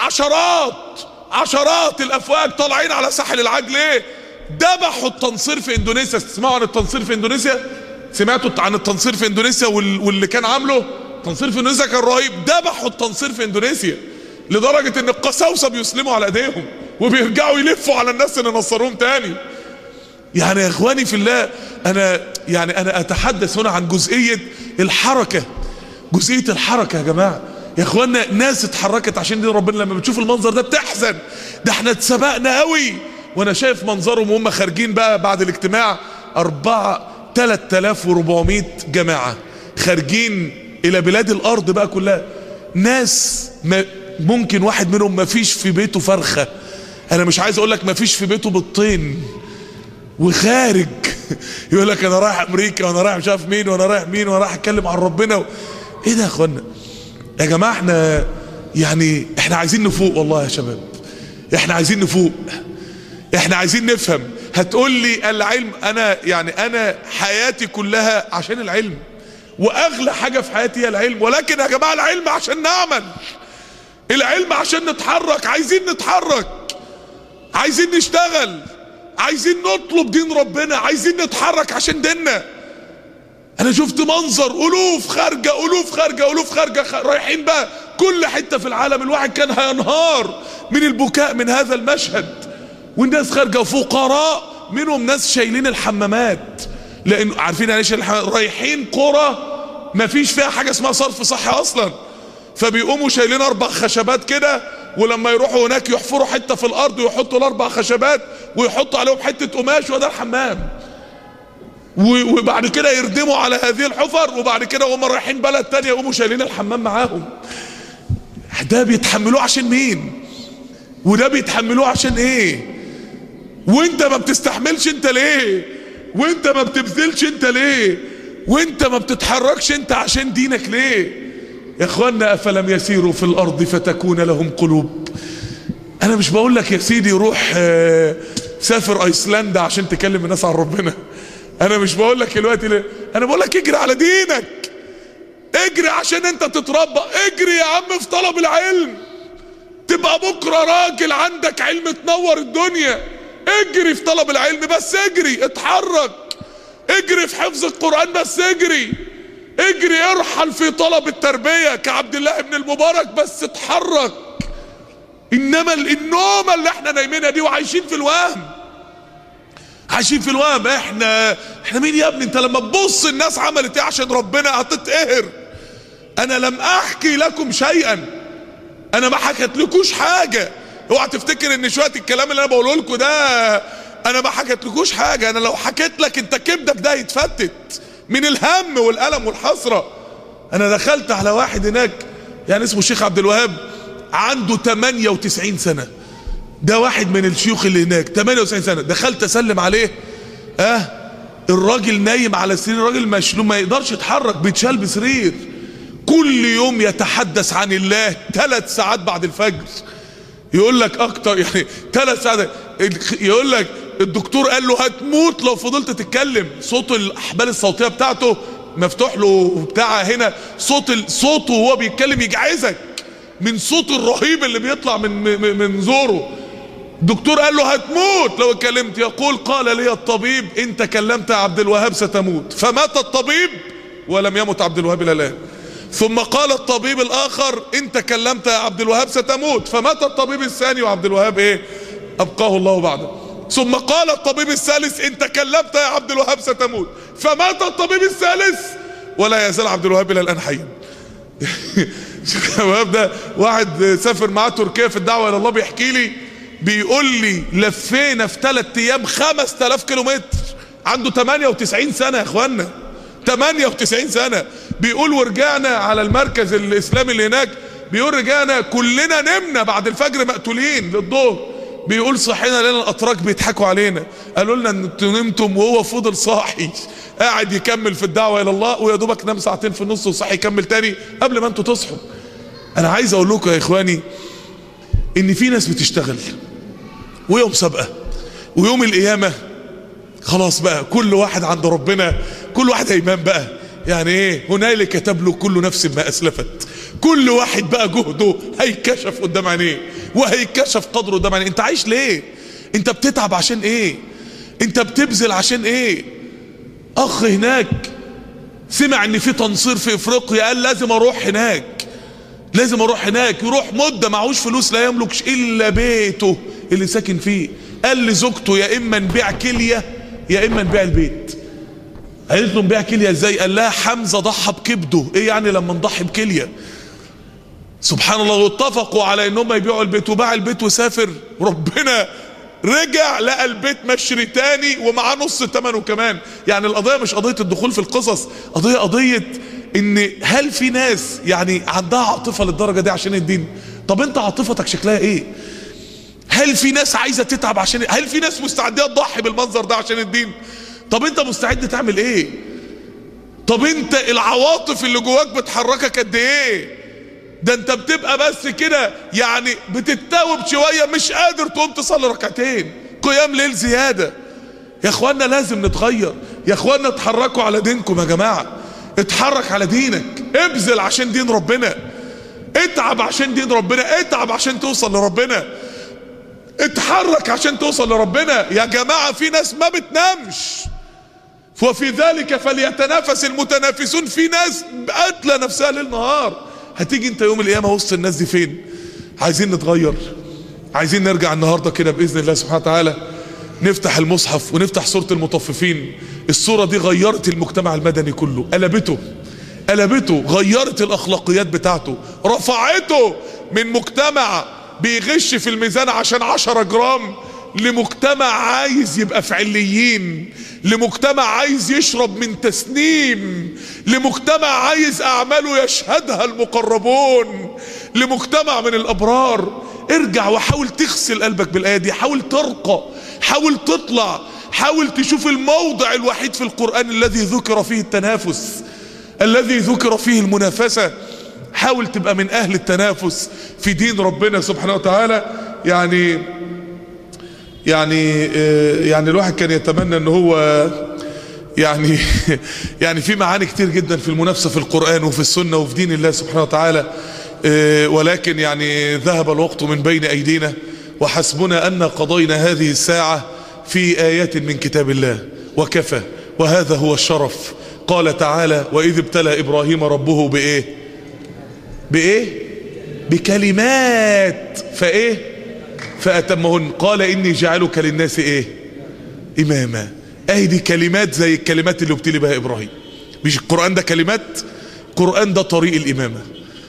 عشرات عشرات الافواج طالعين على ساحل العاج ليه ذبحوا التنصير في اندونيسيا تسمعوا عن التنصير في اندونيسيا سمعتوا عن التنصير في اندونيسيا واللي كان عامله التنصير في اندونيسيا كان رهيب ذبحوا التنصير في اندونيسيا لدرجه ان القساوسه بيسلموا على ايديهم وبيرجعوا يلفوا على الناس اللي نصروهم تاني يعني يا اخواني في الله انا يعني انا اتحدث هنا عن جزئية الحركة جزئية الحركة يا جماعة يا اخوانا ناس اتحركت عشان دين ربنا لما بتشوف المنظر ده بتحزن ده احنا اتسبقنا قوي وانا شايف منظرهم وهم خارجين بقى بعد الاجتماع اربعة 3400 جماعة خارجين الى بلاد الارض بقى كلها ناس ما ممكن واحد منهم ما فيش في بيته فرخة انا مش عايز اقول لك ما فيش في بيته بالطين وخارج يقول لك انا رايح امريكا وانا رايح مش عارف مين وانا رايح مين وانا رايح اتكلم عن ربنا و... ايه ده يا اخوانا يا جماعه احنا يعني احنا عايزين نفوق والله يا شباب احنا عايزين نفوق احنا عايزين نفهم هتقول لي العلم انا يعني انا حياتي كلها عشان العلم واغلى حاجه في حياتي هي العلم ولكن يا جماعه العلم عشان نعمل العلم عشان نتحرك عايزين نتحرك عايزين نشتغل عايزين نطلب دين ربنا عايزين نتحرك عشان ديننا انا شفت منظر الوف خارجه الوف خارجه الوف خارجه خ... رايحين بقى كل حته في العالم الواحد كان هينهار من البكاء من هذا المشهد والناس خارجه فقراء منهم ناس شايلين الحمامات لان عارفين يعني ايش رايحين قرى ما فيش فيها حاجه اسمها صرف صحي اصلا فبيقوموا شايلين اربع خشبات كده ولما يروحوا هناك يحفروا حته في الارض ويحطوا الاربع خشبات ويحطوا عليهم حته قماش وده الحمام وبعد كده يردموا على هذه الحفر وبعد كده وهم رايحين بلد تانية يقوموا شايلين الحمام معاهم ده بيتحملوه عشان مين وده بيتحملوه عشان ايه وانت ما بتستحملش انت ليه وانت ما بتبذلش انت ليه وانت ما بتتحركش انت عشان دينك ليه يا اخوانا افلم يسيروا في الارض فتكون لهم قلوب انا مش بقول لك يا سيدي روح اه سافر ايسلندا عشان تكلم الناس عن ربنا انا مش بقول لك دلوقتي ليه انا بقول لك اجري على دينك اجري عشان انت تتربى اجري يا عم في طلب العلم تبقى بكرة راجل عندك علم تنور الدنيا اجري في طلب العلم بس اجري اتحرك اجري في حفظ القرآن بس اجري اجري ارحل في طلب التربية كعبد الله بن المبارك بس اتحرك انما النومة اللي احنا نايمينها دي وعايشين في الوهم عايشين في الوهم احنا احنا مين يا ابني انت لما تبص الناس عملت ايه عشان ربنا هتتقهر انا لم احكي لكم شيئا انا ما حكيتلكوش حاجة اوعى تفتكر ان شوية الكلام اللي انا بقوله لكم ده انا ما حكيتلكوش حاجة انا لو حكيت لك انت كبدك ده هيتفتت من الهم والالم والحسرة انا دخلت على واحد هناك يعني اسمه الشيخ عبد الوهاب عنده 98 سنة ده واحد من الشيوخ اللي هناك 98 سنة دخلت اسلم عليه اه الراجل نايم على السرير الراجل مشلول ما يقدرش يتحرك بيتشال بسرير كل يوم يتحدث عن الله ثلاث ساعات بعد الفجر يقول لك اكتر يعني ثلاث ساعات يقول لك الدكتور قال له هتموت لو فضلت تتكلم صوت الاحبال الصوتيه بتاعته مفتوح له بتاع هنا صوت صوته وهو بيتكلم يجعزك من صوت الرهيب اللي بيطلع من من, من زوره الدكتور قال له هتموت لو اتكلمت يقول قال لي الطبيب ان تكلمت يا عبد الوهاب ستموت فمات الطبيب ولم يمت عبد الوهاب الى الان ثم قال الطبيب الاخر ان تكلمت يا عبد الوهاب ستموت فمات الطبيب الثاني وعبد الوهاب ايه ابقاه الله بعده ثم قال الطبيب الثالث ان تكلمت يا عبد الوهاب ستموت فمات الطبيب الثالث ولا يزال عبد الوهاب الى الان حيا شيخ الوهاب ده واحد سافر معاه تركيا في الدعوه الى الله بيحكي لي بيقول لي لفينا في ثلاث ايام 5000 كيلومتر عنده 98 سنه يا اخوانا 98 سنه بيقول ورجعنا على المركز الاسلامي اللي هناك بيقول رجعنا كلنا نمنا بعد الفجر مقتولين للظهر بيقول صحينا لنا الاتراك بيضحكوا علينا قالوا لنا ان انتوا نمتم وهو فضل صاحي قاعد يكمل في الدعوه الى الله ويا دوبك نام ساعتين في النص وصحي يكمل تاني قبل ما انتوا تصحوا انا عايز اقول لكم يا اخواني ان في ناس بتشتغل ويوم سابقه ويوم القيامه خلاص بقى كل واحد عند ربنا كل واحد هيمان بقى يعني ايه هنالك تبلو كل نفس ما اسلفت كل واحد بقى جهده هيكشف قدام عينيه وهيكشف قدره قدام عينيه انت عايش ليه انت بتتعب عشان ايه انت بتبذل عشان ايه اخ هناك سمع ان في تنصير في افريقيا قال لازم اروح هناك لازم اروح هناك يروح مدة معهوش فلوس لا يملكش الا بيته اللي ساكن فيه قال لزوجته يا اما نبيع كلية يا اما نبيع البيت قالت له نبيع كلية ازاي قال لها حمزة ضحى بكبده ايه يعني لما نضحي بكلية سبحان الله واتفقوا على انهم يبيعوا البيت وباع البيت وسافر ربنا رجع لقى البيت مشري تاني ومعاه نص ثمنه كمان يعني القضية مش قضية الدخول في القصص قضية قضية ان هل في ناس يعني عندها عاطفة للدرجة دي عشان الدين طب انت عاطفتك شكلها ايه هل في ناس عايزة تتعب عشان هل في ناس مستعدة تضحي بالمنظر ده عشان الدين طب انت مستعد تعمل ايه طب انت العواطف اللي جواك بتحركك قد ايه ده انت بتبقى بس كده يعني بتتوب شوية مش قادر تقوم تصلي ركعتين قيام ليل زيادة يا اخوانا لازم نتغير يا اخوانا اتحركوا على دينكم يا جماعة اتحرك على دينك ابذل عشان دين ربنا اتعب عشان دين ربنا اتعب عشان توصل لربنا اتحرك عشان توصل لربنا يا جماعة في ناس ما بتنامش وفي ذلك فليتنافس المتنافسون في ناس قاتله نفسها ليل نهار هتيجي انت يوم القيامه وسط الناس دي فين عايزين نتغير عايزين نرجع النهارده كده باذن الله سبحانه وتعالى نفتح المصحف ونفتح سوره المطففين السوره دي غيرت المجتمع المدني كله قلبته قلبته غيرت الاخلاقيات بتاعته رفعته من مجتمع بيغش في الميزان عشان عشرة جرام لمجتمع عايز يبقى في عليين لمجتمع عايز يشرب من تسنيم لمجتمع عايز اعماله يشهدها المقربون لمجتمع من الابرار ارجع وحاول تغسل قلبك بالايه دي حاول ترقى حاول تطلع حاول تشوف الموضع الوحيد في القران الذي ذكر فيه التنافس الذي ذكر فيه المنافسه حاول تبقى من اهل التنافس في دين ربنا سبحانه وتعالى يعني يعني يعني الواحد كان يتمنى ان هو يعني يعني في معاني كتير جدا في المنافسه في القران وفي السنه وفي دين الله سبحانه وتعالى اه ولكن يعني ذهب الوقت من بين أيدينا وحسبنا أن قضينا هذه الساعة في آيات من كتاب الله وكفى وهذا هو الشرف قال تعالى وإذ ابتلى إبراهيم ربه بإيه بإيه بكلمات فإيه فأتمهن قال إني جعلك للناس إيه إماما أهي دي كلمات زي الكلمات اللي ابتلي بها إبراهيم مش القرآن ده كلمات القرآن ده طريق الإمامة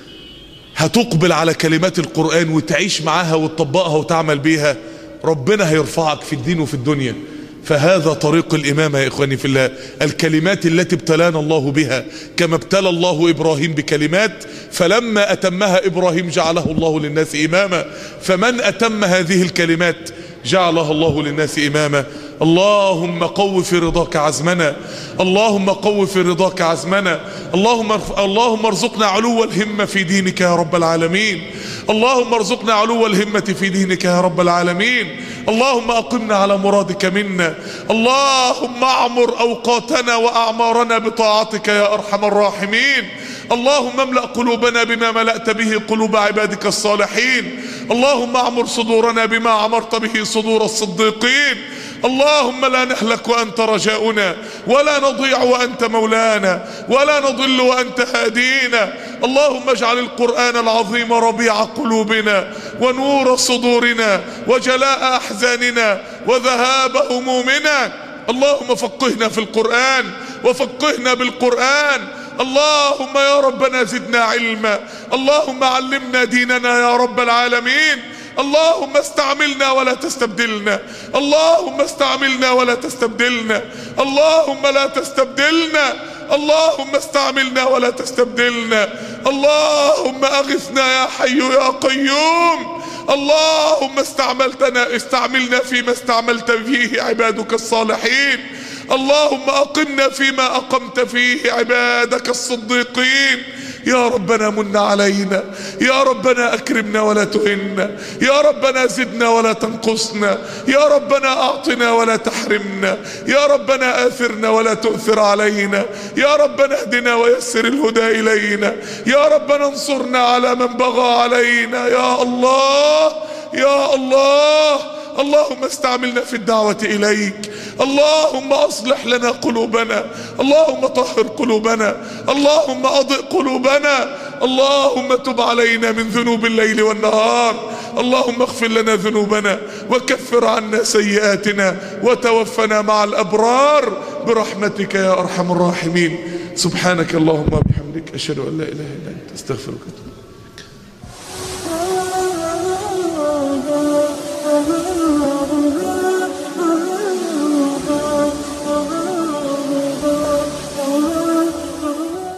هتقبل على كلمات القرآن وتعيش معاها وتطبقها وتعمل بيها ربنا هيرفعك في الدين وفي الدنيا فهذا طريق الإمامة يا إخواني في الله الكلمات التي ابتلانا الله بها كما ابتلى الله إبراهيم بكلمات فلما أتمها إبراهيم جعله الله للناس إماما فمن أتم هذه الكلمات جعلها الله للناس إماما اللهم قو في رضاك عزمنا اللهم قو في رضاك عزمنا اللهم اللهم ارزقنا علو الهمة في دينك يا رب العالمين اللهم ارزقنا علو الهمة في دينك يا رب العالمين اللهم أقمنا على مرادك منا اللهم اعمر أوقاتنا وأعمارنا بطاعتك يا أرحم الراحمين اللهم املأ قلوبنا بما ملأت به قلوب عبادك الصالحين اللهم اعمر صدورنا بما عمرت به صدور الصديقين اللهم لا نهلك وأنت رجاؤنا ولا نضيع وأنت مولانا ولا نضل وأنت هادينا اللهم اجعل القرآن العظيم ربيع قلوبنا ونور صدورنا وجلاء أحزاننا وذهاب همومنا اللهم فقهنا في القرآن وفقهنا بالقرآن اللهم يا ربنا زدنا علما اللهم علمنا ديننا يا رب العالمين اللهم استعملنا ولا تستبدلنا اللهم استعملنا ولا تستبدلنا اللهم لا تستبدلنا اللهم استعملنا ولا تستبدلنا اللهم اغثنا يا حي يا قيوم اللهم استعملتنا استعملنا فيما استعملت فيه عبادك الصالحين اللهم اقمنا فيما اقمت فيه عبادك الصديقين يا ربنا من علينا يا ربنا اكرمنا ولا تهنا يا ربنا زدنا ولا تنقصنا يا ربنا اعطنا ولا تحرمنا يا ربنا اثرنا ولا تؤثر علينا يا ربنا اهدنا ويسر الهدى الينا يا ربنا انصرنا على من بغى علينا يا الله يا الله اللهم استعملنا في الدعوة إليك اللهم أصلح لنا قلوبنا اللهم طهر قلوبنا اللهم أضئ قلوبنا اللهم تب علينا من ذنوب الليل والنهار اللهم اغفر لنا ذنوبنا وكفر عنا سيئاتنا وتوفنا مع الأبرار برحمتك يا أرحم الراحمين سبحانك اللهم وبحمدك أشهد أن لا إله إلا أنت استغفرك